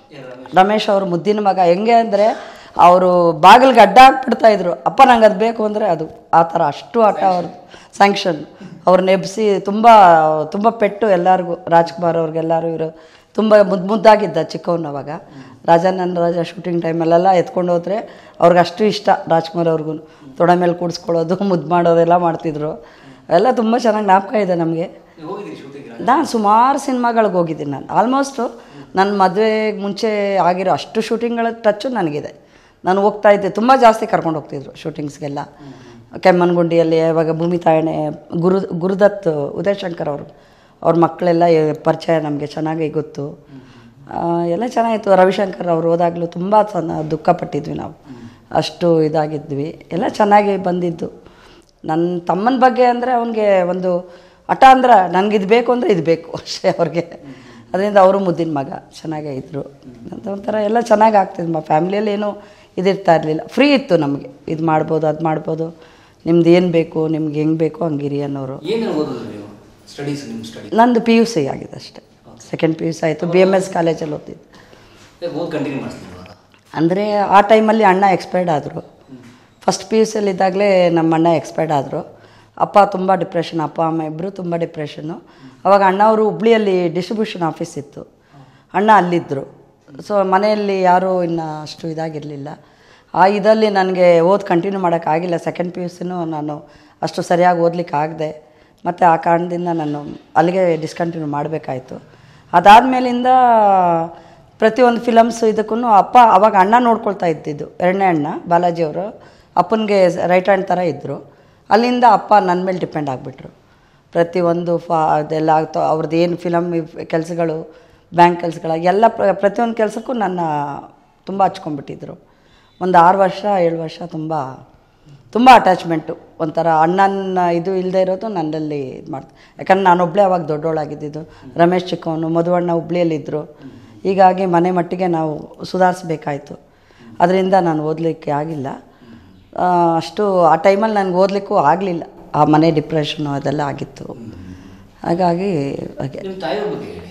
ರಮೇಶ್ ಅವರು ಮುದ್ದಿನ ಮಗ ಹೆಂಗೆ ಅಂದರೆ ಅವರು ಬಾಗಿಲಿಗೆ ಅಡ್ಡ ಹಾಕ್ಬಿಡ್ತಾ ಇದ್ರು ಅಪ್ಪ ನಂಗೆ ಅದು ಬೇಕು ಅಂದರೆ ಅದು ಆ ಥರ ಅಷ್ಟು ಆಟ ಅವ್ರದ್ದು ಸ್ಯಾಂಕ್ಷನ್ ಅವ್ರು ನೆಬ್ಸಿ ತುಂಬ ತುಂಬ ಪೆಟ್ಟು ಎಲ್ಲರಿಗೂ ರಾಜ್ಕುಮಾರ್ ಅವ್ರಿಗೆಲ್ಲರೂ ಇವರು ತುಂಬ ಮುದ್ದು ಮುದ್ದಾಗಿದ್ದ ಚಿಕ್ಕವನು ಅವಾಗ ರಾಜಾನಂದ ರಾಜ ಶೂಟಿಂಗ್ ಟೈಮಲ್ಲೆಲ್ಲ ಎತ್ಕೊಂಡು ಹೋದ್ರೆ ಅವ್ರಿಗೆ ಅಷ್ಟು ಇಷ್ಟ ರಾಜ್ಕುಮಾರ್ ಅವ್ರಿಗೂ ತೊಡೆ ಮೇಲೆ ಕೂಡಿಸ್ಕೊಳ್ಳೋದು ಮುದ್ದು ಮಾಡೋದೆಲ್ಲ ಮಾಡ್ತಿದ್ರು ಎಲ್ಲ ತುಂಬ ಚೆನ್ನಾಗಿ ಜ್ಞಾಪಕ ಇದೆ ನಮಗೆ ನೀವು ಹೋಗಿದ್ದೀರಿ ಶೂಟಿಂಗ್ ನಾನು ಸುಮಾರು ಸಿನಿಮಾಗಳಿಗೆ ಹೋಗಿದ್ದೀನಿ ನಾನು ಆಲ್ಮೋಸ್ಟು ನನ್ನ ಮದುವೆಗೆ ಮುಂಚೆ ಆಗಿರೋ ಅಷ್ಟು ಶೂಟಿಂಗ್ಗಳ ಟಚ್ಚು ನನಗಿದೆ ನಾನು ಹೋಗ್ತಾ ಇದ್ದೆ ತುಂಬ ಜಾಸ್ತಿ ಕರ್ಕೊಂಡು ಹೋಗ್ತಿದ್ರು ಶೂಟಿಂಗ್ಸ್ಗೆಲ್ಲ ಕೆಮ್ಮನಗುಂಡಿಯಲ್ಲಿ ಇವಾಗ ಭೂಮಿ ತಾಯಣೆ ಗುರು ಗುರುದತ್ ಉದಯಶಂಕರ್ ಅವರು ಅವ್ರ ಮಕ್ಕಳೆಲ್ಲ ಎ- ಪರಿಚಯ ನಮಗೆ ಚೆನ್ನಾಗಿ ಗೊತ್ತು ಆ, ಎಲ್ಲ ಚೆನ್ನಾಗಿತ್ತು ರವಿಶಂಕರ್ ಅವ್ರು ಹೋದಾಗಲೂ ತುಂಬ ಚೆನ್ನ ದುಃಖ ಪಟ್ಟಿದ್ವಿ ನಾವು ಅಷ್ಟು ಇದಾಗಿದ್ವಿ ಎಲ್ಲ ಚೆನ್ನಾಗಿ ಬಂದಿದ್ದು ನನ್ನ ತಮ್ಮನ ಬಗ್ಗೆ ಅಂದರೆ ಅವನಿಗೆ ಒಂದು ಹಠ ಅಂದ್ರೆ ನನಗೆ ಇದು ಬೇಕು ಅಂದರೆ ಇದು ಬೇಕು ಅಷ್ಟೇ ಅವ್ರಿಗೆ ಅದರಿಂದ ಅವರು ಮುದ್ದಿನ ಮಗ ಚೆನ್ನಾಗೇ ಇದ್ದರು ಅಂತ ಒಂಥರ ಎಲ್ಲ ಚೆನ್ನಾಗಿ ಆಗ್ತಿದ್ದು ನಮ್ಮ ಫ್ಯಾಮಿಲಿಯಲ್ಲಿ ಏನೂ ಇದಿರ್ತಾ ಇರಲಿಲ್ಲ ಫ್ರೀ ಇತ್ತು ನಮಗೆ ಇದು ಮಾಡ್ಬೋದು ಅದು ಮಾಡ್ಬೋದು ನಿಮ್ದು ಏನು ಬೇಕು ನಿಮ್ಗೆ ಹೆಂಗೆ ಬೇಕು ಹಂಗಿರಿ ಅನ್ನೋರು ಏನು ಓದಿದ್ರಿ ನೀವು ಸ್ಟಡೀಸ್ ನಿಮ್ಮ ಸ್ಟಡಿ ನಂದು ಪಿ ಯು ಸಿ ಆಗಿದೆ ಅಷ್ಟೇ ಸೆಕೆಂಡ್ ಪಿ ಯು ಸಿ ಆಯಿತು ಬಿ ಎಮ್ ಎಸ್ ಕಾಲೇಜಲ್ಲಿ ಓದ್ತಿದ್ದೆ ಓದ್ ಕಂಟಿನ್ಯೂ ಮಾಡ್ತೀನಿ ಇವಾಗ ಅಂದರೆ ಆ ಟೈಮಲ್ಲಿ ಅಣ್ಣ ಎಕ್ಸ್ಪೈರ್ಡ್ ಆದರು ಫಸ್ಟ್ ಪಿ ಯು ಸಿಯಲ್ಲಿದ್ದಾಗಲೇ ನಮ್ಮ ಅಣ್ಣ ಎಕ್ಸ್ಪೈರ್ಡ್ ಆದರು ಅಪ್ಪ ತುಂಬ ಡಿಪ್ರೆಷನ್ ಅಪ್ಪ ಅಮ್ಮ ಇಬ್ಬರು ತುಂಬ ಡಿಪ್ರೆಷನ್ನು ಅವಾಗ ಅಣ್ಣ ಅವರು ಹುಬ್ಳಿಯಲ್ಲಿ ಡಿಸ್ಟ್ರಿಬ್ಯೂಷನ್ ಆಫೀಸ್ ಇತ್ತು ಅಣ್ಣ ಅಲ್ಲಿದ್ದರು ಸೊ ಮನೆಯಲ್ಲಿ ಯಾರೂ ಇನ್ನು ಅಷ್ಟು ಇದಾಗಿರಲಿಲ್ಲ ಆ ಇದರಲ್ಲಿ ನನಗೆ ಓದ್ ಕಂಟಿನ್ಯೂ ಮಾಡೋಕ್ಕಾಗಿಲ್ಲ ಸೆಕೆಂಡ್ ಪಿ ಯು ಸಿನೂ ನಾನು ಅಷ್ಟು ಸರಿಯಾಗಿ ಓದ್ಲಿಕ್ಕೆ ಆಗದೆ ಮತ್ತು ಆ ಕಾರಣದಿಂದ ನಾನು ಅಲ್ಲಿಗೆ ಡಿಸ್ಕಂಟಿನ್ಯೂ ಮಾಡಬೇಕಾಯ್ತು ಅದಾದಮೇಲಿಂದ ಪ್ರತಿಯೊಂದು ಫಿಲಮ್ಸ್ ಇದಕ್ಕೂ ಅಪ್ಪ ಅವಾಗ ಅಣ್ಣ ನೋಡ್ಕೊಳ್ತಾ ಇದ್ದಿದ್ದು ಎರಡನೇ ಅಣ್ಣ ಬಾಲಾಜಿಯವರು ಅಪ್ಪನಿಗೆ ರೈಟ್ ಹ್ಯಾಂಡ್ ಥರ ಇದ್ದರು ಅಲ್ಲಿಂದ ಅಪ್ಪ ನನ್ನ ಮೇಲೆ ಡಿಪೆಂಡ್ ಆಗಿಬಿಟ್ರು ಪ್ರತಿಯೊಂದು ಫಾ ಅದೆಲ್ಲ ಆಗ್ತೋ ಅವ್ರದ್ದು ಏನು ಫಿಲಮ್ ಕೆಲಸಗಳು ಬ್ಯಾಂಕ್ ಕೆಲಸಗಳ ಎಲ್ಲ ಪ್ರ ಪ್ರತಿಯೊಂದು ಕೆಲಸಕ್ಕೂ ನನ್ನ ತುಂಬ ಹಚ್ಕೊಂಡ್ಬಿಟ್ಟಿದ್ರು ಒಂದು ಆರು ವರ್ಷ ಏಳು ವರ್ಷ ತುಂಬ ತುಂಬ ಅಟ್ಯಾಚ್ಮೆಂಟು ಒಂಥರ ಅಣ್ಣನ ಇದು ಇಲ್ಲದೆ ಇರೋದು ನನ್ನಲ್ಲಿ ಇದು ಮಾಡ್ತೀನಿ ಯಾಕಂದ್ರೆ ನಾನೊಬ್ಬಳೇ ಅವಾಗ ದೊಡ್ಡವಳಾಗಿದ್ದಿದ್ದು ರಮೇಶ್ ಚಿಕ್ಕವನು ಮಧುವಣ್ಣ ಹುಬ್ಳಿಯಲ್ಲಿದ್ದರು ಹೀಗಾಗಿ ಮನೆ ಮಟ್ಟಿಗೆ ನಾವು ಸುಧಾರಿಸ್ಬೇಕಾಯ್ತು ಅದರಿಂದ ನಾನು ಓದಲಿಕ್ಕೆ ಆಗಿಲ್ಲ ಆ, ಅಷ್ಟು ಆ ಟೈಮಲ್ಲಿ ನನಗೆ ಓದಲಿಕ್ಕೂ ಆಗಲಿಲ್ಲ ಆ ಮನೆ ಡಿಪ್ರೆಷನ್ನು ಅದೆಲ್ಲ ಆಗಿತ್ತು ಹಾಗಾಗಿ ಹಾಗೆ ನಿಮ್ಮ ತಾಯಿಯವ್ರ ಬಗ್ಗೆ ಹೇಳಿ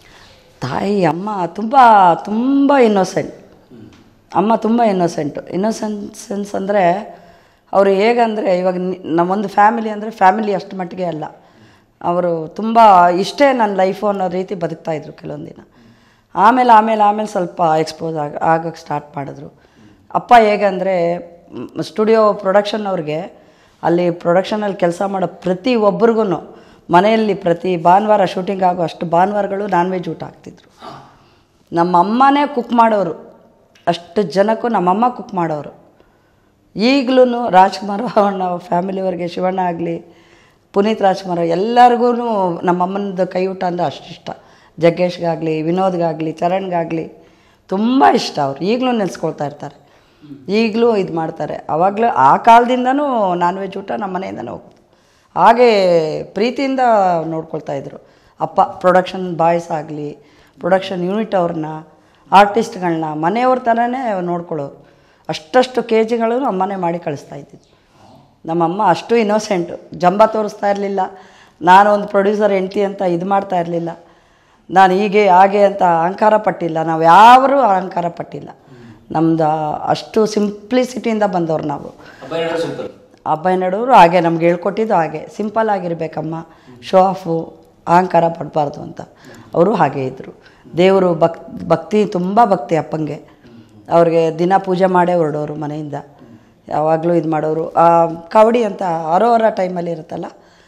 ತಾಯಿ ಅಮ್ಮ ತುಂಬ ತುಂಬ ಇನ್ನೋಸೆಂಟ್ ಅಮ್ಮ ತುಂಬ ಇನ್ನೋಸೆಂಟು ಇನ್ನೋಸೆಂಟ್ ಸೆನ್ಸ್ ಅಂದರೆ ಅವರು ಹೇಗಂದರೆ ಇವಾಗ ನಿ- ನಮ್ಮೊಂದು ಫ್ಯಾಮಿಲಿ ಅಂದರೆ ಫ್ಯಾಮಿಲಿ ಅಷ್ಟು ಮಟ್ಟಿಗೆ ಅಲ್ಲ ಅವರು ತುಂಬ ಇಷ್ಟೇ ನನ್ನ ಲೈಫು ಅನ್ನೋ ರೀತಿ ಬದುಕ್ತಾ ಇದ್ರು ಕೆಲವೊಂದು ದಿನ ಆಮೇಲೆ ಆಮೇಲೆ ಆಮೇಲೆ ಸ್ವಲ್ಪ ಎಕ್ಸ್ಪೋಸ್ ಆಗ ಆಗೋಕ್ಕೆ ಸ್ಟಾರ್ಟ್ ಮಾಡಿದ್ರು ಅಪ್ಪ ಹೇಗಂದರೆ ಸ್ಟುಡಿಯೋ ಪ್ರೊಡಕ್ಷನ್ ಅವ್ರಿಗೆ ಅಲ್ಲಿ ಪ್ರೊಡಕ್ಷನಲ್ಲಿ ಕೆಲಸ ಮಾಡೋ ಪ್ರತಿ ಒಬ್ರಿಗೂ ಮನೆಯಲ್ಲಿ ಪ್ರತಿ ಭಾನುವಾರ ಶೂಟಿಂಗ್ ಆಗೋ ಅಷ್ಟು ಭಾನುವಾರಗಳು ನಾನ್ ವೆಜ್ ಊಟ ಹಾಕ್ತಿದ್ರು ನಮ್ಮ ಅಮ್ಮನೇ ಕುಕ್ ಮಾಡೋರು ಅಷ್ಟು ಜನಕ್ಕೂ ನಮ್ಮಮ್ಮ ಕುಕ್ ಮಾಡೋರು ಈಗಲೂ ರಾಜ್ಕುಮಾರ್ ಅವನ ಫ್ಯಾಮಿಲಿಯವ್ರಿಗೆ ಶಿವಣ್ಣ ಆಗಲಿ ಪುನೀತ್ ರಾಜ್ಕುಮಾರ್ ಎಲ್ಲರಿಗೂ ನಮ್ಮಮ್ಮನದು ಕೈ ಊಟ ಅಂದರೆ ಅಷ್ಟಿಷ್ಟ ಜಗ್ಗೇಶ್ಗಾಗಲಿ ವಿನೋದ್ಗಾಗಲಿ ಚರಣ್ಗಾಗಲಿ ತುಂಬ ಇಷ್ಟ ಅವ್ರು ಈಗಲೂ ನೆನೆಸ್ಕೊಳ್ತಾ ಇರ್ತಾರೆ ಈಗಲೂ ಇದು ಮಾಡ್ತಾರೆ ಆವಾಗಲೂ ಆ ಕಾಲದಿಂದನೂ ನಾನ್ ವೆಜ್ ಊಟ ನಮ್ಮ ಮನೆಯಿಂದನೇ ಹೋಗ್ತು ಹಾಗೆ ಪ್ರೀತಿಯಿಂದ ನೋಡ್ಕೊಳ್ತಾ ಇದ್ರು ಅಪ್ಪ ಪ್ರೊಡಕ್ಷನ್ ಬಾಯ್ಸ್ ಆಗಲಿ ಪ್ರೊಡಕ್ಷನ್ ಯೂನಿಟ್ ಅವ್ರನ್ನ ಆರ್ಟಿಸ್ಟ್ಗಳನ್ನ ಮನೆಯವ್ರ ಥರನೇ ನೋಡ್ಕೊಳ್ಳೋರು ಅಷ್ಟಷ್ಟು ಕೆ ಜಿಗಳು ಅಮ್ಮನೇ ಮಾಡಿ ಕಳಿಸ್ತಾ ಇದ್ದಿದ್ದು ನಮ್ಮಮ್ಮ ಅಷ್ಟು ಇನ್ನೋಸೆಂಟು ಜಂಬ ತೋರಿಸ್ತಾ ಇರಲಿಲ್ಲ ನಾನು ಒಂದು ಪ್ರೊಡ್ಯೂಸರ್ ಹೆಂಡ್ತಿ ಅಂತ ಇದು ಮಾಡ್ತಾ ಇರಲಿಲ್ಲ ನಾನು ಹೀಗೆ ಹಾಗೆ ಅಂತ ಅಹಂಕಾರ ಪಟ್ಟಿಲ್ಲ ನಾವು ಯಾರೂ ಅಹಂಕಾರ ಪಟ್ಟಿಲ್ಲ ನಮ್ದು ಅಷ್ಟು ಸಿಂಪ್ಲಿಸಿಟಿಯಿಂದ ಬಂದವ್ರು ನಾವು ಹಬ್ಬ ಏನಾದ್ರು ಸಿಂಪಲ್ ಅಬ್ಬಯ್ಯನಡವರು ಹಾಗೆ ನಮ್ಗೆ ಹೇಳ್ಕೊಟ್ಟಿದ್ದು ಹಾಗೆ ಸಿಂಪಲ್ ಆಗಿರಬೇಕಮ್ಮ ಶೋ ಆಫು ಅಹಂಕಾರ ಪಡಬಾರ್ದು ಅಂತ ಅವರು ಹಾಗೆ ಇದ್ದರು ದೇವರು ಭಕ್ ಭಕ್ತಿ ತುಂಬ ಭಕ್ತಿ ಅಪ್ಪಂಗೆ ಅವ್ರಿಗೆ ದಿನ ಪೂಜೆ ಮಾಡೇ ಹೊರಡೋರು ಮನೆಯಿಂದ ಯಾವಾಗಲೂ ಇದು ಮಾಡೋರು ಆ ಕಾವಡಿ ಅಂತ ಅರೋಹರ ಟೈಮಲ್ಲಿ ಇರುತ್ತಲ್ಲ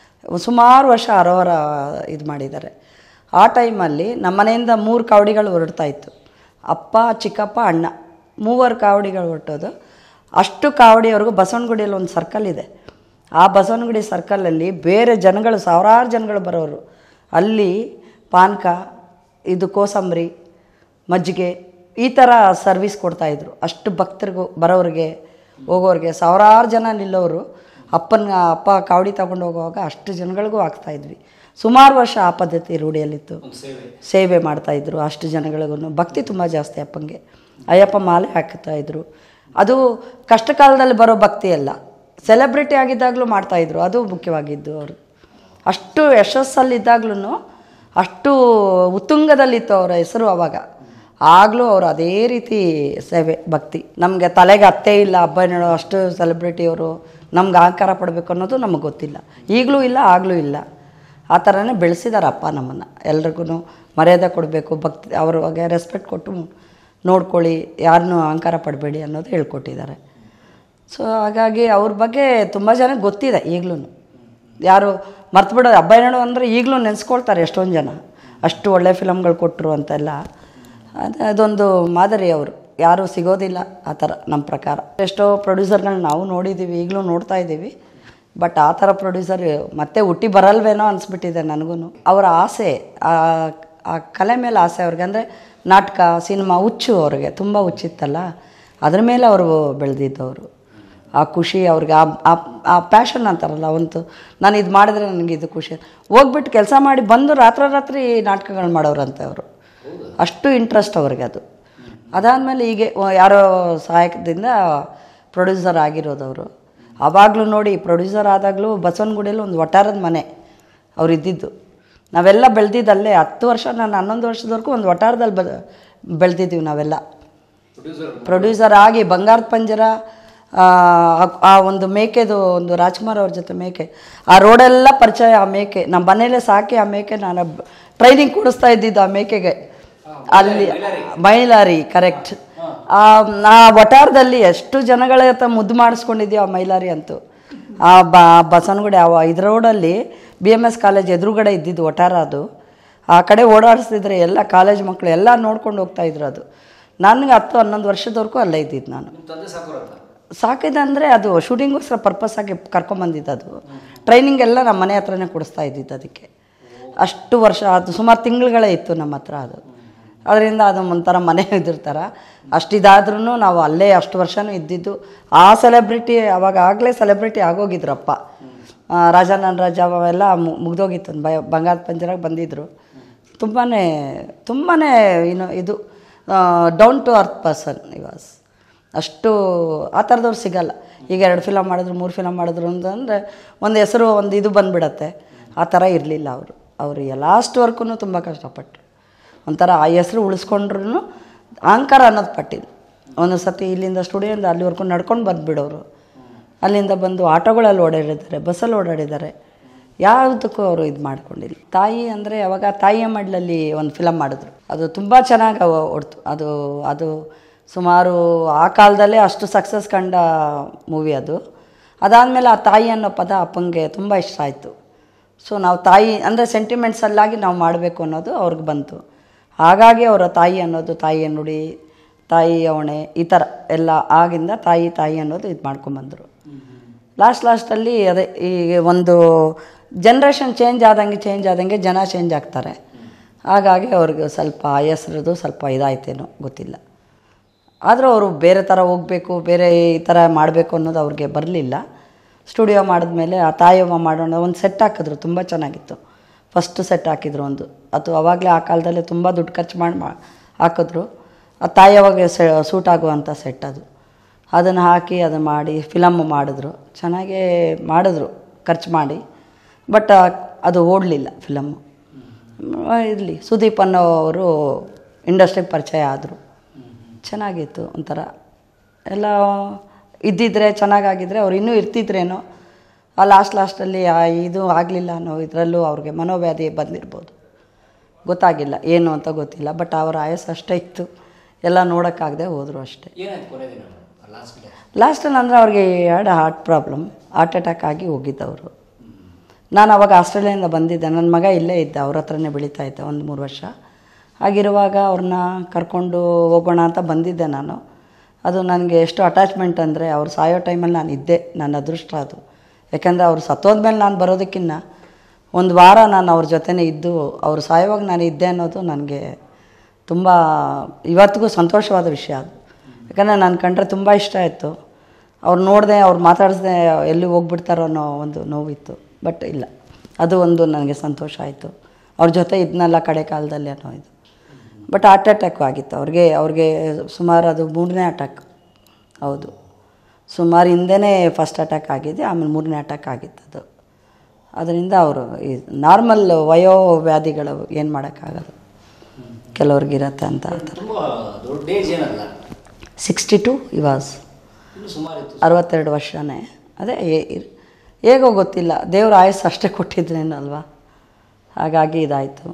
ಸುಮಾರು ವರ್ಷ ಅರೋಹರ ಇದು ಮಾಡಿದ್ದಾರೆ ಆ ಟೈಮಲ್ಲಿ ನಮ್ಮ ಮನೆಯಿಂದ ಮೂರು ಕಾವಡಿಗಳು ಹೊರಡ್ತಾ ಇತ್ತು ಅಪ್ಪ ಚಿಕ್ಕಪ್ಪ ಅಣ್ಣ ಮೂವರು ಕಾವಡಿಗಳು ಹೊರಟೋದು ಅಷ್ಟು ಕಾವಡಿಯವ್ರಿಗೂ ಬಸವನಗುಡಿಯಲ್ಲಿ ಒಂದು ಸರ್ಕಲ್ ಇದೆ ಆ ಬಸವನಗುಡಿ ಸರ್ಕಲಲ್ಲಿ ಬೇರೆ ಜನಗಳು ಸಾವಿರಾರು ಜನಗಳು ಬರೋರು ಅಲ್ಲಿ ಪಾನಕ ಇದು ಕೋಸಂಬರಿ ಮಜ್ಜಿಗೆ ಈ ಥರ ಸರ್ವಿಸ್ ಕೊಡ್ತಾಯಿದ್ರು ಅಷ್ಟು ಭಕ್ತರಿಗೂ ಬರೋರಿಗೆ ಹೋಗೋರಿಗೆ ಸಾವಿರಾರು ಜನ ನಿಲ್ಲೋರು ಅಪ್ಪನ ಅಪ್ಪ ಕಾವಡಿ ತಗೊಂಡು ಹೋಗುವಾಗ ಅಷ್ಟು ಜನಗಳಿಗೂ ಹಾಕ್ತಾಯಿದ್ವಿ ಸುಮಾರು ವರ್ಷ ಆ ಪದ್ಧತಿ ರೂಢಿಯಲ್ಲಿತ್ತು ಒಂದು ಸೇವೆ ಸೇವೆ ಮಾಡ್ತಾಯಿದ್ರು ಅಷ್ಟು ಜನಗಳಿಗೂ ಭಕ್ತಿ ತುಂಬ ಜಾಸ್ತಿ ಅಪ್ಪಂಗೆ ಅಯ್ಯಪ್ಪ ಮಾಲೆ ಹಾಕ್ತಾ ಇದ್ರು ಅದು ಕಷ್ಟ ಕಾಲದಲ್ಲಿ ಬರೋ ಭಕ್ತಿ ಅಲ್ಲ ಸೆಲೆಬ್ರಿಟಿ ಆಗಿದ್ದಾಗಲೂ ಮಾಡ್ತಾಯಿದ್ರು ಅದು ಮುಖ್ಯವಾಗಿದ್ದು ಅವರು ಅಷ್ಟು ಯಶಸ್ಸಲ್ಲಿದ್ದಾಗ್ಲೂ ಅಷ್ಟು ಉತ್ತುಂಗದಲ್ಲಿತ್ತು ಅವರ ಹೆಸರು ಅವಾಗ ಆಗಲೂ ಅವರು ಅದೇ ರೀತಿ ಸೇವೆ ಭಕ್ತಿ ನಮಗೆ ತಲೆಗೆ ಅತ್ತೆ ಇಲ್ಲ ಹಬ್ಬ ಹೇಳೋ ಅಷ್ಟು ಸೆಲೆಬ್ರಿಟಿಯವರು ನಮ್ಗೆ ಅಹಂಕಾರ ಪಡಬೇಕು ಅನ್ನೋದು ನಮಗೆ ಗೊತ್ತಿಲ್ಲ ಈಗಲೂ ಇಲ್ಲ ಆಗಲೂ ಇಲ್ಲ ಆ ಥರನೇ ಬೆಳೆಸಿದಾರೆ ಅಪ್ಪ ನಮ್ಮನ್ನು ಎಲ್ರಿಗೂ ಮರ್ಯಾದೆ ಕೊಡಬೇಕು ಭಕ್ತಿ ಅವ್ರಿಗೆ ರೆಸ್ಪೆಕ್ಟ್ ಕೊಟ್ಟು ನೋಡ್ಕೊಳ್ಳಿ ಯಾರನ್ನೂ ಅಹಂಕಾರ ಪಡಬೇಡಿ ಅನ್ನೋದು ಹೇಳ್ಕೊಟ್ಟಿದ್ದಾರೆ ಸೊ ಹಾಗಾಗಿ ಅವ್ರ ಬಗ್ಗೆ ತುಂಬ ಜನಕ್ಕೆ ಗೊತ್ತಿದೆ ಈಗಲೂ ಯಾರು ಮರ್ತು ಬಿಡೋದು ಅಬ್ಬಯ್ಯನಡು ಅಂದರೆ ಈಗಲೂ ನೆನೆಸ್ಕೊಳ್ತಾರೆ ಎಷ್ಟೊಂದು ಜನ ಅಷ್ಟು ಒಳ್ಳೆ ಫಿಲಮ್ಗಳು ಕೊಟ್ಟರು ಅಂತೆಲ್ಲ ಅದು ಅದೊಂದು ಮಾದರಿ ಅವರು ಯಾರೂ ಸಿಗೋದಿಲ್ಲ ಆ ಥರ ನಮ್ಮ ಪ್ರಕಾರ ಎಷ್ಟೋ ಪ್ರೊಡ್ಯೂಸರ್ಗಳನ್ನ ನಾವು ನೋಡಿದ್ದೀವಿ ಈಗಲೂ ನೋಡ್ತಾ ಇದ್ದೀವಿ ಬಟ್ ಆ ಥರ ಪ್ರೊಡ್ಯೂಸರ್ ಮತ್ತೆ ಹುಟ್ಟಿ ಬರಲ್ವೇನೋ ಅನಿಸ್ಬಿಟ್ಟಿದೆ ನನಗೂ ಅವರ ಆಸೆ ಆ ಆ ಕಲೆ ಮೇಲೆ ಆಸೆ ಅವ್ರಿಗೆ ಅಂದರೆ ನಾಟಕ ಸಿನಿಮಾ ಹುಚ್ಚು ಅವ್ರಿಗೆ ತುಂಬ ಹುಚ್ಚಿತ್ತಲ್ಲ ಅದ್ರ ಮೇಲೆ ಅವರು ಬೆಳೆದಿದ್ದವರು ಆ ಖುಷಿ ಅವ್ರಿಗೆ ಆ ಆ- ಆ ಪ್ಯಾಷನ್ ಅಂತಾರಲ್ಲ ಒಂದು ನಾನು ಇದು ಮಾಡಿದ್ರೆ ನನಗೆ ಇದು ಖುಷಿ ಹೋಗ್ಬಿಟ್ಟು ಕೆಲಸ ಮಾಡಿ ಬಂದು ರಾತ್ರೋರಾತ್ರಿ ನಾಟಕಗಳು ಮಾಡೋರಂತೆ ಅವರು ಅಷ್ಟು ಇಂಟ್ರೆಸ್ಟ್ ಅವ್ರಿಗೆ ಅದು ಅದಾದಮೇಲೆ ಹೀಗೆ ವ- ಯಾರೋ ಸಹಾಯಕದಿಂದ ಪ್ರೊಡ್ಯೂಸರ್ ಆಗಿರೋದು ಅವರು ಆವಾಗಲೂ ನೋಡಿ ಪ್ರೊಡ್ಯೂಸರ್ ಆದಾಗಲೂ ಬಸವನಗುಡಿಯಲ್ಲಿ ಒಂದು ವಟಾರದ ಮನೆ ಅವ್ರು ಇದ್ದಿದ್ದು ನಾವೆಲ್ಲ ಬೆಳೆದಿದ್ದಲ್ಲೇ ಹತ್ತು ವರ್ಷ ನಾನು ಹನ್ನೊಂದು ವರ್ಷದವರೆಗೂ ಒಂದು ವಟಾರದಲ್ಲಿ ಬ ಬೆಳೆದಿದ್ದೀವಿ ನಾವೆಲ್ಲ ಪ್ರೊಡ್ಯೂಸರ್ ಪ್ರೊಡ್ಯೂಸರ್ ಆಗಿ ಬಂಗಾರದ ಪಂಜರ ಆ, ಆ- ಆ ಒಂದು ಮೇಕೆದು ಒಂದು ರಾಜ್ಕುಮಾರ್ ಅವ್ರ ಜೊತೆ ಮೇಕೆ ಆ ರೋಡೆಲ್ಲ ಪರಿಚಯ ಆ ಮೇಕೆ ನಮ್ಮ ಮನೇಲೆ ಸಾಕಿ ಆ ಮೇಕೆ ನಾನು ಟ್ರೈನಿಂಗ್ ಕೊಡಿಸ್ತಾ ಇದ್ದಿದ್ದು ಆ ಮೇಕೆಗೆ ಅಲ್ಲಿ ಮೈಲಾರಿ ಕರೆಕ್ಟ್ ಆ ಆ ವಟಾರದಲ್ಲಿ ಎಷ್ಟು ಜನಗಳ ಹತ್ರ ಮುದ್ದು ಮಾಡಿಸ್ಕೊಂಡಿದ್ಯೋ ಆ ಮೈಲಾರಿ ಅಂತೂ ಆ ಬ ಬಸವನಗುಡಿ ಆ ಇದ್ರ ರೋಡಲ್ಲಿ ಬಿ ಎಮ್ ಎಸ್ ಕಾಲೇಜ್ ಎದುರುಗಡೆ ಇದ್ದಿದ್ದು ವಟಾರ ಅದು ಆ ಕಡೆ ಓಡಾಡಿಸ್ತಿದ್ರೆ ಎಲ್ಲ ಕಾಲೇಜ್ ಮಕ್ಕಳು ಎಲ್ಲ ನೋಡ್ಕೊಂಡು ಹೋಗ್ತಾ ಇದ್ರು ಅದು ನನಗೆ ಹತ್ತು ಹನ್ನೊಂದು ವರ್ಷದವರೆಗೂ ಅಲ್ಲೇ ಇದ್ದಿದ್ದು ನಾನು ನಿಮ್ಮ ತಂದೆ ಸಾಕೋರಂತ ಸಾಕಿದೆ ಅಂದರೆ ಅದು ಶೂಟಿಂಗೋಸ್ಕರ ಪರ್ಪಸ್ ಆಗಿ ಕರ್ಕೊಂಬಂದಿದ್ದು ಅದು ಟ್ರೈನಿಂಗ್ ಎಲ್ಲ ನಮ್ಮ ಮನೆ ಹತ್ರನೇ ಕೊಡಿಸ್ತಾ ಇದ್ದಿದ್ದು ಅದಕ್ಕೆ ಅಷ್ಟು ವರ್ಷ ಅದು ಸುಮಾರು ತಿಂಗಳುಗಳೇ ಇತ್ತು ನಮ್ಮ ಹತ್ರ ಅದು ಅದರಿಂದ ಅದು ಒಂಥರ ಮನೆ ಇದಿರ್ತಾರ ಅಷ್ಟಿದಾದ್ರೂ ನಾವು ಅಲ್ಲೇ ಅಷ್ಟು ವರ್ಷನೂ ಇದ್ದಿದ್ದು ಆ ಸೆಲೆಬ್ರಿಟಿ ಅವಾಗ ಆಗಲೇ ಸೆಲೆಬ್ರಿಟಿ ಆಗೋಗಿದ್ರಪ್ಪ ಆ, ರಾಜ ನನ್ನ ರಾಜ ಅವೆಲ್ಲ ಮು- ಮುಗ್ದೋಗಿತ್ತು ಬ ಬಂಗಾರದ ಪಂಜರಾಗ ಬಂದಿದ್ದರು ತುಂಬಾ ತುಂಬಾ ಏನು ಇದು ಡೌನ್ ಟು ಅರ್ತ್ ಪರ್ಸನ್ ಇವಾಸ್ ಅಷ್ಟು ಆ ಥರದವ್ರು ಸಿಗಲ್ಲ ಈಗ ಎರಡು ಫಿಲಮ್ ಮಾಡಿದ್ರು ಮೂರು ಫಿಲಮ್ ಮಾಡಿದ್ರು ಅಂತಂದರೆ ಒಂದು ಹೆಸರು ಒಂದು ಇದು ಬಂದುಬಿಡತ್ತೆ ಆ ಥರ ಇರಲಿಲ್ಲ ಅವರು ಅವರು ಲಾಸ್ಟ್ವರೆಗೂ ತುಂಬ ಕಷ್ಟಪಟ್ಟರು ಒಂಥರ ಆ ಹೆಸರು ಉಳಿಸ್ಕೊಂಡ್ರು ಅಹಂಕಾರ ಅನ್ನೋದು ಪಟ್ಟಿಲ್ಲ ಒಂದು ಸತಿ ಇಲ್ಲಿಂದ ಸ್ಟುಡಿಯೋಯಿಂದ ಅಲ್ಲಿವರೆಗೂ ನಡ್ಕೊಂಡು ಬಂದುಬಿಡೋರು ಅಲ್ಲಿಂದ ಬಂದು ಆಟೋಗಳಲ್ಲಿ ಓಡಾಡಿದ್ದಾರೆ ಬಸ್ಸಲ್ಲಿ ಓಡಾಡಿದ್ದಾರೆ ಯಾವುದಕ್ಕೂ ಅವರು ಇದು ಮಾಡ್ಕೊಂಡಿಲ್ಲ ತಾಯಿ ಅಂದರೆ ಅವಾಗ ತಾಯಿಯ ಮಡ್ಲಲ್ಲಿ ಒಂದು ಫಿಲಮ್ ಮಾಡಿದ್ರು ಅದು ತುಂಬ ಚೆನ್ನಾಗಿ ಓಡ್ತು ಅದು ಅದು ಸುಮಾರು ಆ ಕಾಲದಲ್ಲೇ ಅಷ್ಟು ಸಕ್ಸಸ್ ಕಂಡ ಮೂವಿ ಅದು ಅದಾದಮೇಲೆ ಆ ತಾಯಿ ಅನ್ನೋ ಪದ ಅಪ್ಪಂಗೆ ತುಂಬ ಇಷ್ಟ ಆಯಿತು ಸೊ ನಾವು ತಾಯಿ ಅಂದರೆ ಸೆಂಟಿಮೆಂಟ್ಸಲ್ಲಾಗಿ ನಾವು ಮಾಡಬೇಕು ಅನ್ನೋದು ಅವ್ರಿಗೆ ಬಂತು ಹಾಗಾಗಿ ಅವರ ತಾಯಿ ಅನ್ನೋದು ತಾಯಿಯ ನುಡಿ ತಾಯಿ ಅವಣೆ ಈ ಥರ ಎಲ್ಲ ಆಗಿಂದ ತಾಯಿ ತಾಯಿ ಅನ್ನೋದು ಇದು ಮಾಡ್ಕೊಂಬಂದರು ಲಾಸ್ಟ್ ಲಾಸ್ಟಲ್ಲಿ ಅದೇ ಈ ಒಂದು ಜನ್ರೇಷನ್ ಚೇಂಜ್ ಆದಂಗೆ ಚೇಂಜ್ ಆದಂಗೆ ಜನ ಚೇಂಜ್ ಆಗ್ತಾರೆ ಹಾಗಾಗಿ ಅವ್ರಿಗೆ ಸ್ವಲ್ಪ ಹೆಸ್ರದ್ದು ಸ್ವಲ್ಪ ಇದಾಯ್ತೇನೋ ಗೊತ್ತಿಲ್ಲ ಆದರೂ ಅವರು ಬೇರೆ ಥರ ಹೋಗಬೇಕು ಬೇರೆ ಈ ಥರ ಮಾಡಬೇಕು ಅನ್ನೋದು ಅವ್ರಿಗೆ ಬರಲಿಲ್ಲ ಸ್ಟುಡಿಯೋ ಮಾಡಿದ್ಮೇಲೆ ಆ ತಾಯವ್ವ ಮಾಡೋಣ ಒಂದು ಸೆಟ್ ಹಾಕಿದ್ರು ತುಂಬ ಚೆನ್ನಾಗಿತ್ತು ಫಸ್ಟ್ ಸೆಟ್ ಹಾಕಿದ್ರು ಒಂದು ಅದು ಅವಾಗಲೇ ಆ ಕಾಲದಲ್ಲಿ ತುಂಬ ದುಡ್ಡು ಖರ್ಚು ಮಾಡಿ ಮಾ ಹಾಕಿದ್ರು ಆ ತಾಯಿಯವಾಗ ಸೆ ಸೂಟ್ ಆಗುವಂಥ ಸೆಟ್ ಅದು ಅದನ್ನು ಹಾಕಿ ಅದನ್ನು ಮಾಡಿ ಫಿಲಮ್ ಮಾಡಿದ್ರು ಚೆನ್ನಾಗೇ ಮಾಡಿದ್ರು ಖರ್ಚು ಮಾಡಿ ಬಟ್ ಅದು ಓಡಲಿಲ್ಲ ಫಿಲಮ್ಮು ಇರಲಿ ಸುದೀಪ್ ಅನ್ನೋವರು ಇಂಡಸ್ಟ್ರಿಗೆ ಪರಿಚಯ ಆದರು ಚೆನ್ನಾಗಿತ್ತು ಒಂಥರ ಎಲ್ಲ ಇದ್ದಿದ್ರೆ ಚೆನ್ನಾಗಾಗಿದ್ರೆ ಅವ್ರು ಇನ್ನೂ ಇರ್ತಿದ್ರೇನೋ ಆ ಲಾಸ್ಟ್ ಲಾಸ್ಟಲ್ಲಿ ಆ ಇದು ಆಗಲಿಲ್ಲ ಅನ್ನೋ ಇದರಲ್ಲೂ ಅವ್ರಿಗೆ ಮನೋವ್ಯಾಧಿ ಬಂದಿರ್ಬೋದು ಗೊತ್ತಾಗಿಲ್ಲ ಏನು ಅಂತ ಗೊತ್ತಿಲ್ಲ ಬಟ್ ಅವರ ಆಯಸ್ಸು ಅಷ್ಟೇ ಇತ್ತು ಎಲ್ಲ ನೋಡೋಕ್ಕಾಗದೆ ಹೋದರು ಅಷ್ಟೇ ಏನಾಯ್ತು ಕೊನೆ ದಿನ ಲಾಸ್ಟ್ ಡೇ ಲಾಸ್ಟಲ್ಲಿ ಅಂದರೆ ಅವ್ರಿಗೆ ಎರಡು ಹಾರ್ಟ್ ಪ್ರಾಬ್ಲಮ್ ಹಾರ್ಟ್ ಅಟ್ಯಾಕ್ ಆಗಿ ಹೋಗಿದ್ದವರು ನಾನು ಅವಾಗ ಆಸ್ಟ್ರೇಲಿಯಾದಿಂದ ಬಂದಿದ್ದೆ ನನ್ನ ಮಗ ಇಲ್ಲೇ ಇದ್ದ ಅವ್ರ ಹತ್ರನೇ ಬೆಳೀತಾ ಇದ್ದೆ ಒಂದು ಮೂರು ವರ್ಷ ಹಾಗಿರುವಾಗ ಅವ್ರನ್ನ ಕರ್ಕೊಂಡು ಹೋಗೋಣ ಅಂತ ಬಂದಿದ್ದೆ ನಾನು ಅದು ನನಗೆ ಎಷ್ಟು ಅಟ್ಯಾಚ್ಮೆಂಟ್ ಅಂದರೆ ಅವ್ರು ಸಾಯೋ ಟೈಮಲ್ಲಿ ನಾನು ಇದ್ದೆ ನನ್ನ ಅದೃಷ್ಟ ಅದು ಯಾಕೆಂದರೆ ಅವ್ರು ಸತ್ತೋದ್ಮೇಲೆ ನಾನು ಬರೋದಕ್ಕಿಂತ ಒಂದು ವಾರ ನಾನು ಅವ್ರ ಜೊತೆನೇ ಇದ್ದು ಅವ್ರು ಸಾಯೋವಾಗ ನಾನು ಇದ್ದೆ ಅನ್ನೋದು ನನಗೆ ತುಂಬ ಇವತ್ತಿಗೂ ಸಂತೋಷವಾದ ವಿಷಯ ಅದು ಯಾಕಂದರೆ ನಾನು ಕಂಡ್ರೆ ತುಂಬ ಇಷ್ಟ ಆಯಿತು ಅವ್ರು ನೋಡಿದೆ ಅವ್ರು ಮಾತಾಡಿಸ್ದೆ ಎಲ್ಲಿ ಹೋಗ್ಬಿಡ್ತಾರೋ ಅನ್ನೋ ಒಂದು ನೋವಿತ್ತು ಬಟ್ ಇಲ್ಲ ಅದು ಒಂದು ನನಗೆ ಸಂತೋಷ ಆಯಿತು ಅವ್ರ ಜೊತೆ ಇದನ್ನೆಲ್ಲ ಕಡೆ ಕಾಲದಲ್ಲಿ ಅನ್ನೋ ಇದು ಬಟ್ ಹಾರ್ಟ್ ಅಟ್ಯಾಕು ಆಗಿತ್ತು ಅವ್ರಿಗೆ ಅವ್ರಿಗೆ ಸುಮಾರು ಅದು ಮೂರನೇ ಅಟ್ಯಾಕ್ ಹೌದು ಸುಮಾರು ಹಿಂದೆನೇ ಫಸ್ಟ್ ಅಟ್ಯಾಕ್ ಆಗಿದೆ ಆಮೇಲೆ ಮೂರನೇ ಅಟ್ಯಾಕ್ ಆಗಿತ್ತು ಅದು ಅದರಿಂದ ಅವರು ಈ ನಾರ್ಮಲ್ ವಯೋವ್ಯಾಧಿಗಳು ಏನು ಮಾಡೋಕ್ಕಾಗಲ್ಲ ಕೆಲವ್ರಿಗಿರತ್ತೆ ಅಂತ ತುಂಬ ದೊಡ್ಡ ಏಜ್ ಏನಲ್ಲ ಸಿಕ್ಸ್ಟಿ ಟು ಇವಾಸ್ ಇನ್ನು ಸುಮಾರು ಇತ್ತು ಅರವತ್ತೆರಡು ವರ್ಷನೇ ಅದೇ ಹೇ- ಇರ್- ಹೇಗೋ ಗೊತ್ತಿಲ್ಲ ದೇವ್ರ ಆಯಸ್ಸು ಅಷ್ಟೇ ಕೊಟ್ಟಿದ್ರೇನು ಅಲ್ವಾ ಹಾಗಾಗಿ ಇದಾಯಿತು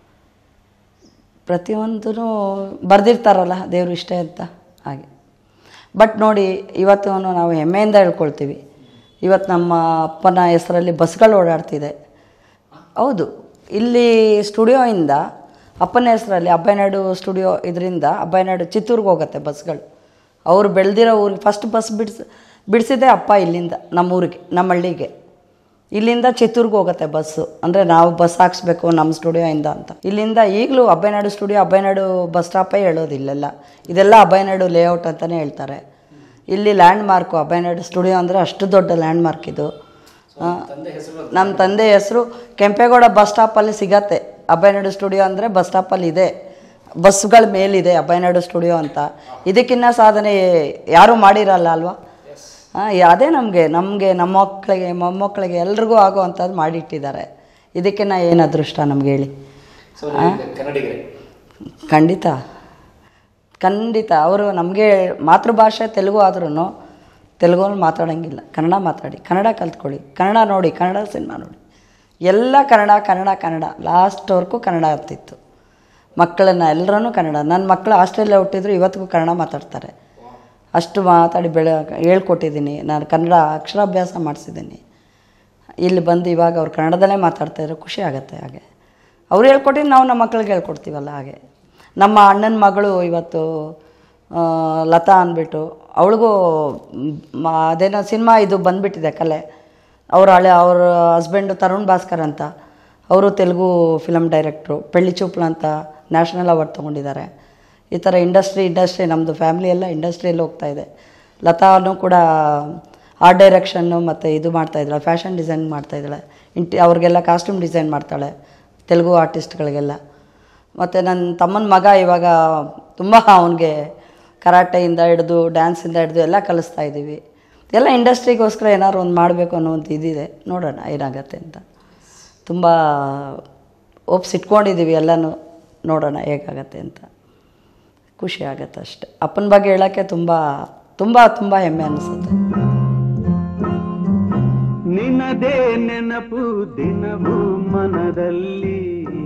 ಪ್ರತಿಯೊಂದೂ ಬರೆದಿರ್ತಾರಲ್ಲ ದೇವರು ಇಷ್ಟೇ ಅಂತ ಹಾಗೆ ಬಟ್ ನೋಡಿ ಇವತ್ತು ನಾವು ಹೆಮ್ಮೆಯಿಂದ ಹೇಳ್ಕೊಳ್ತೀವಿ ಇವತ್ತು ನಮ್ಮ ಅಪ್ಪನ ಹೆಸರಲ್ಲಿ ಬಸ್ಗಳು ಓಡಾಡ್ತಿದೆ ಹೌದು ಇಲ್ಲಿ ಸ್ಟುಡಿಯೋಯಿಂದ ಅಪ್ಪನ ಹೆಸರಲ್ಲಿ ಅಬ್ಬಯ್ಯನಾಡು ಸ್ಟುಡಿಯೋ ಇದರಿಂದ ಅಬ್ಬಯ್ಯನಾಡು ಚಿತ್ತೂರಿಗೆ ಹೋಗುತ್ತೆ ಬಸ್ಗಳು ಅವರು ಬೆಳೆದಿರೋ ಊರಿಗೆ ಫಸ್ಟ್ ಬಸ್ ಬಿಡ್ಸ್ ಬಿಡಿಸಿದ್ದೆ ಅಪ್ಪ ಇಲ್ಲಿಂದ ನಮ್ಮ ಊರಿಗೆ ನಮ್ಮ ಹಳ್ಳಿಗೆ ಇಲ್ಲಿಂದ ಚಿತ್ತೂರಿಗೆ ಹೋಗುತ್ತೆ ಬಸ್ಸು ಅಂದರೆ ನಾವು ಬಸ್ ಹಾಕ್ಸ್ಬೇಕು ನಮ್ಮ ಸ್ಟುಡಿಯೋಯಿಂದ ಅಂತ ಇಲ್ಲಿಂದ ಈಗಲೂ ಅಬ್ಬಯ್ಯನಾಡು ಸ್ಟುಡಿಯೋ ಅಬ್ಬಯ್ಯನಾಡು ಬಸ್ ಸ್ಟಾಪೇ ಹೇಳೋದು ಇಲ್ಲೆಲ್ಲ ಇದೆಲ್ಲ ಅಬ್ಬಯ್ಯನಾಡು ಲೇಔಟ್ ಅಂತಲೇ ಹೇಳ್ತಾರೆ ಇಲ್ಲಿ ಲ್ಯಾಂಡ್ ಮಾರ್ಕು ಅಬ್ಬಯ್ಯನಾಡು ಸ್ಟುಡಿಯೋ ಅಂದರೆ ಅಷ್ಟು ದೊಡ್ಡ ಲ್ಯಾಂಡ್ ಮಾರ್ಕ್ ಇದು ಆ, ತಂದೆ ಹೆಸರು ನಮ್ಮ ತಂದೆ ಹೆಸರು ಕೆಂಪೇಗೌಡ ಬಸ್ ಸ್ಟಾಪಲ್ಲಿ ಸಿಗತ್ತೆ ಅಬ್ಬಯ್ಯನಾಡು ಸ್ಟುಡಿಯೋ ಅಂದರೆ ಬಸ್ ಸ್ಟಾಪಲ್ಲಿ ಇದೆ ಬಸ್ಗಳ ಮೇಲಿದೆ ಅಬ್ಬಯ್ಯನಾಡು ಸ್ಟುಡಿಯೋ ಅಂತ ಇದಕ್ಕಿನ್ನ ಸಾಧನೆ ಯಾರೂ ಮಾಡಿರಲ್ಲ ಅಲ್ವಾ ಹಾಂ ಅದೇ ನಮಗೆ ನಮಗೆ ನಮ್ಮ ಮಕ್ಕಳಿಗೆ ಮೊಮ್ಮಕ್ಕಳಿಗೆ ಎಲ್ರಿಗೂ ಆಗೋ ಅಂಥದ್ದು ಮಾಡಿಟ್ಟಿದ್ದಾರೆ ಇದಕ್ಕಿನ್ನ ಏನು ಅದೃಷ್ಟ ನಮ್ಗೆ ಹೇಳಿ ಸೊ ಕನ್ನಡಿಗರೇ ಖಂಡಿತ ಖಂಡಿತ ಅವರು ನಮಗೆ ಮಾತೃಭಾಷೆ ತೆಲುಗು ಆದ್ರೂ ತೆಲುಗಲ್ಲಿ ಮಾತಾಡೋಂಗಿಲ್ಲ ಕನ್ನಡ ಮಾತಾಡಿ ಕನ್ನಡ ಕಲ್ತ್ಕೊಳ್ಳಿ ಕನ್ನಡ ನೋಡಿ ಕನ್ನಡ ಸಿನಿಮಾ ನೋಡಿ ಎಲ್ಲ ಕನ್ನಡ ಕನ್ನಡ ಕನ್ನಡ ಲಾಸ್ಟ್ವರೆಗೂ ಕನ್ನಡ ಆಗ್ತಿತ್ತು ಮಕ್ಕಳನ್ನ ಎಲ್ಲರೂ ಕನ್ನಡ ನನ್ನ ಮಕ್ಕಳು ಆಸ್ಟ್ರೇಲಿಯಾ ಹುಟ್ಟಿದ್ರು ಇವತ್ತಿಗೂ ಕನ್ನಡ ಮಾತಾಡ್ತಾರೆ ಅಷ್ಟು ಮಾತಾಡಿ ಬೆಳೆ ಹೇಳ್ಕೊಟ್ಟಿದ್ದೀನಿ ನಾನು ಕನ್ನಡ ಅಕ್ಷರಾಭ್ಯಾಸ ಮಾಡಿಸಿದ್ದೀನಿ ಇಲ್ಲಿ ಬಂದು ಇವಾಗ ಅವ್ರು ಕನ್ನಡದಲ್ಲೇ ಮಾತಾಡ್ತಾಯಿದ್ರು ಖುಷಿ ಆಗುತ್ತೆ ಹಾಗೆ ಅವ್ರು ಹೇಳ್ಕೊಟ್ಟಿದ್ದು ನಾವು ನಮ್ಮ ಮಕ್ಳಿಗೆ ಹೇಳ್ಕೊಡ್ತೀವಲ್ಲ ಹಾಗೆ ನಮ್ಮ ಅಣ್ಣನ ಮಗಳು ಇವತ್ತು ಆ, ಲತಾ ಅಂದ್ಬಿಟ್ಟು ಅವಳಿಗೂ ಮ್, ಅದೇನೋ ಸಿನಿಮಾ ಇದು ಬಂದ್ಬಿಟ್ಟಿದೆ ಕಲೆ ಅವ್ರ ಹಳೆ ಅವ್ರ ಹಸ್ಬೆಂಡು ತರುಣ್ ಭಾಸ್ಕರ್ ಅಂತ ಅವರು ತೆಲುಗು ಫಿಲಮ್ ಡೈರೆಕ್ಟ್ರು ಪೆಳ್ಳಿ ಚೂಪ್ಲ ಅಂತ ನ್ಯಾಷನಲ್ ಅವಾರ್ಡ್ ತೊಗೊಂಡಿದ್ದಾರೆ ಈ ಥರ ಇಂಡಸ್ಟ್ರಿ ಇಂಡಸ್ಟ್ರಿ ನಮ್ಮದು ಫ್ಯಾಮಿಲಿ ಎಲ್ಲ ಇಂಡಸ್ಟ್ರಿಯಲ್ಲಿ ಹೋಗ್ತಾ ಇದೆ ಲತಾನು ಕೂಡ ಆರ್ಟ್ ಡೈರೆಕ್ಷನ್ನು ಮತ್ತು ಇದು ಮಾಡ್ತಾಯಿದ್ದಾಳೆ ಫ್ಯಾಷನ್ ಡಿಸೈನ್ ಮಾಡ್ತಾಯಿದ್ದಾಳೆ ಇಂಟಿ ಅವ್ರಿಗೆಲ್ಲ ಕಾಸ್ಟ್ಯೂಮ್ ಡಿಸೈನ್ ಮಾಡ್ತಾಳೆ ತೆಲುಗು ಆರ್ಟಿಸ್ಟ್ಗಳಿಗೆಲ್ಲ ಮತ್ತು ನನ್ನ ತಮ್ಮನ ಮಗ ಇವಾಗ ತುಂಬ ಅವನಿಗೆ ಕರಾಟೆಯಿಂದ ಹಿಡಿದು ಡ್ಯಾನ್ಸಿಂದ ಹಿಡಿದು ಎಲ್ಲ ಕಲಿಸ್ತಾ ಇದ್ದೀವಿ ಎಲ್ಲ ಇಂಡಸ್ಟ್ರಿಗೋಸ್ಕರ ಏನಾದ್ರು ಒಂದು ಮಾಡಬೇಕು ಅನ್ನೋ ಒಂದು ಇದಿದೆ ನೋಡೋಣ ಏನಾಗತ್ತೆ ಅಂತ ತುಂಬ ಒಪ್ಸಿಟ್ಕೊಂಡಿದ್ದೀವಿ ಎಲ್ಲನೂ ನೋಡೋಣ ಹೇಗಾಗತ್ತೆ ಅಂತ ಖುಷಿ ಆಗತ್ತೆ ಅಷ್ಟೆ ಅಪ್ಪನ ಬಗ್ಗೆ ಹೇಳೋಕ್ಕೆ ತುಂಬ ತುಂಬ ತುಂಬ ಹೆಮ್ಮೆ ಅನಿಸುತ್ತೆ ನಿನ್ನದೇ ನೆನಪು ದಿನವೂ ಮನದಲ್ಲಿ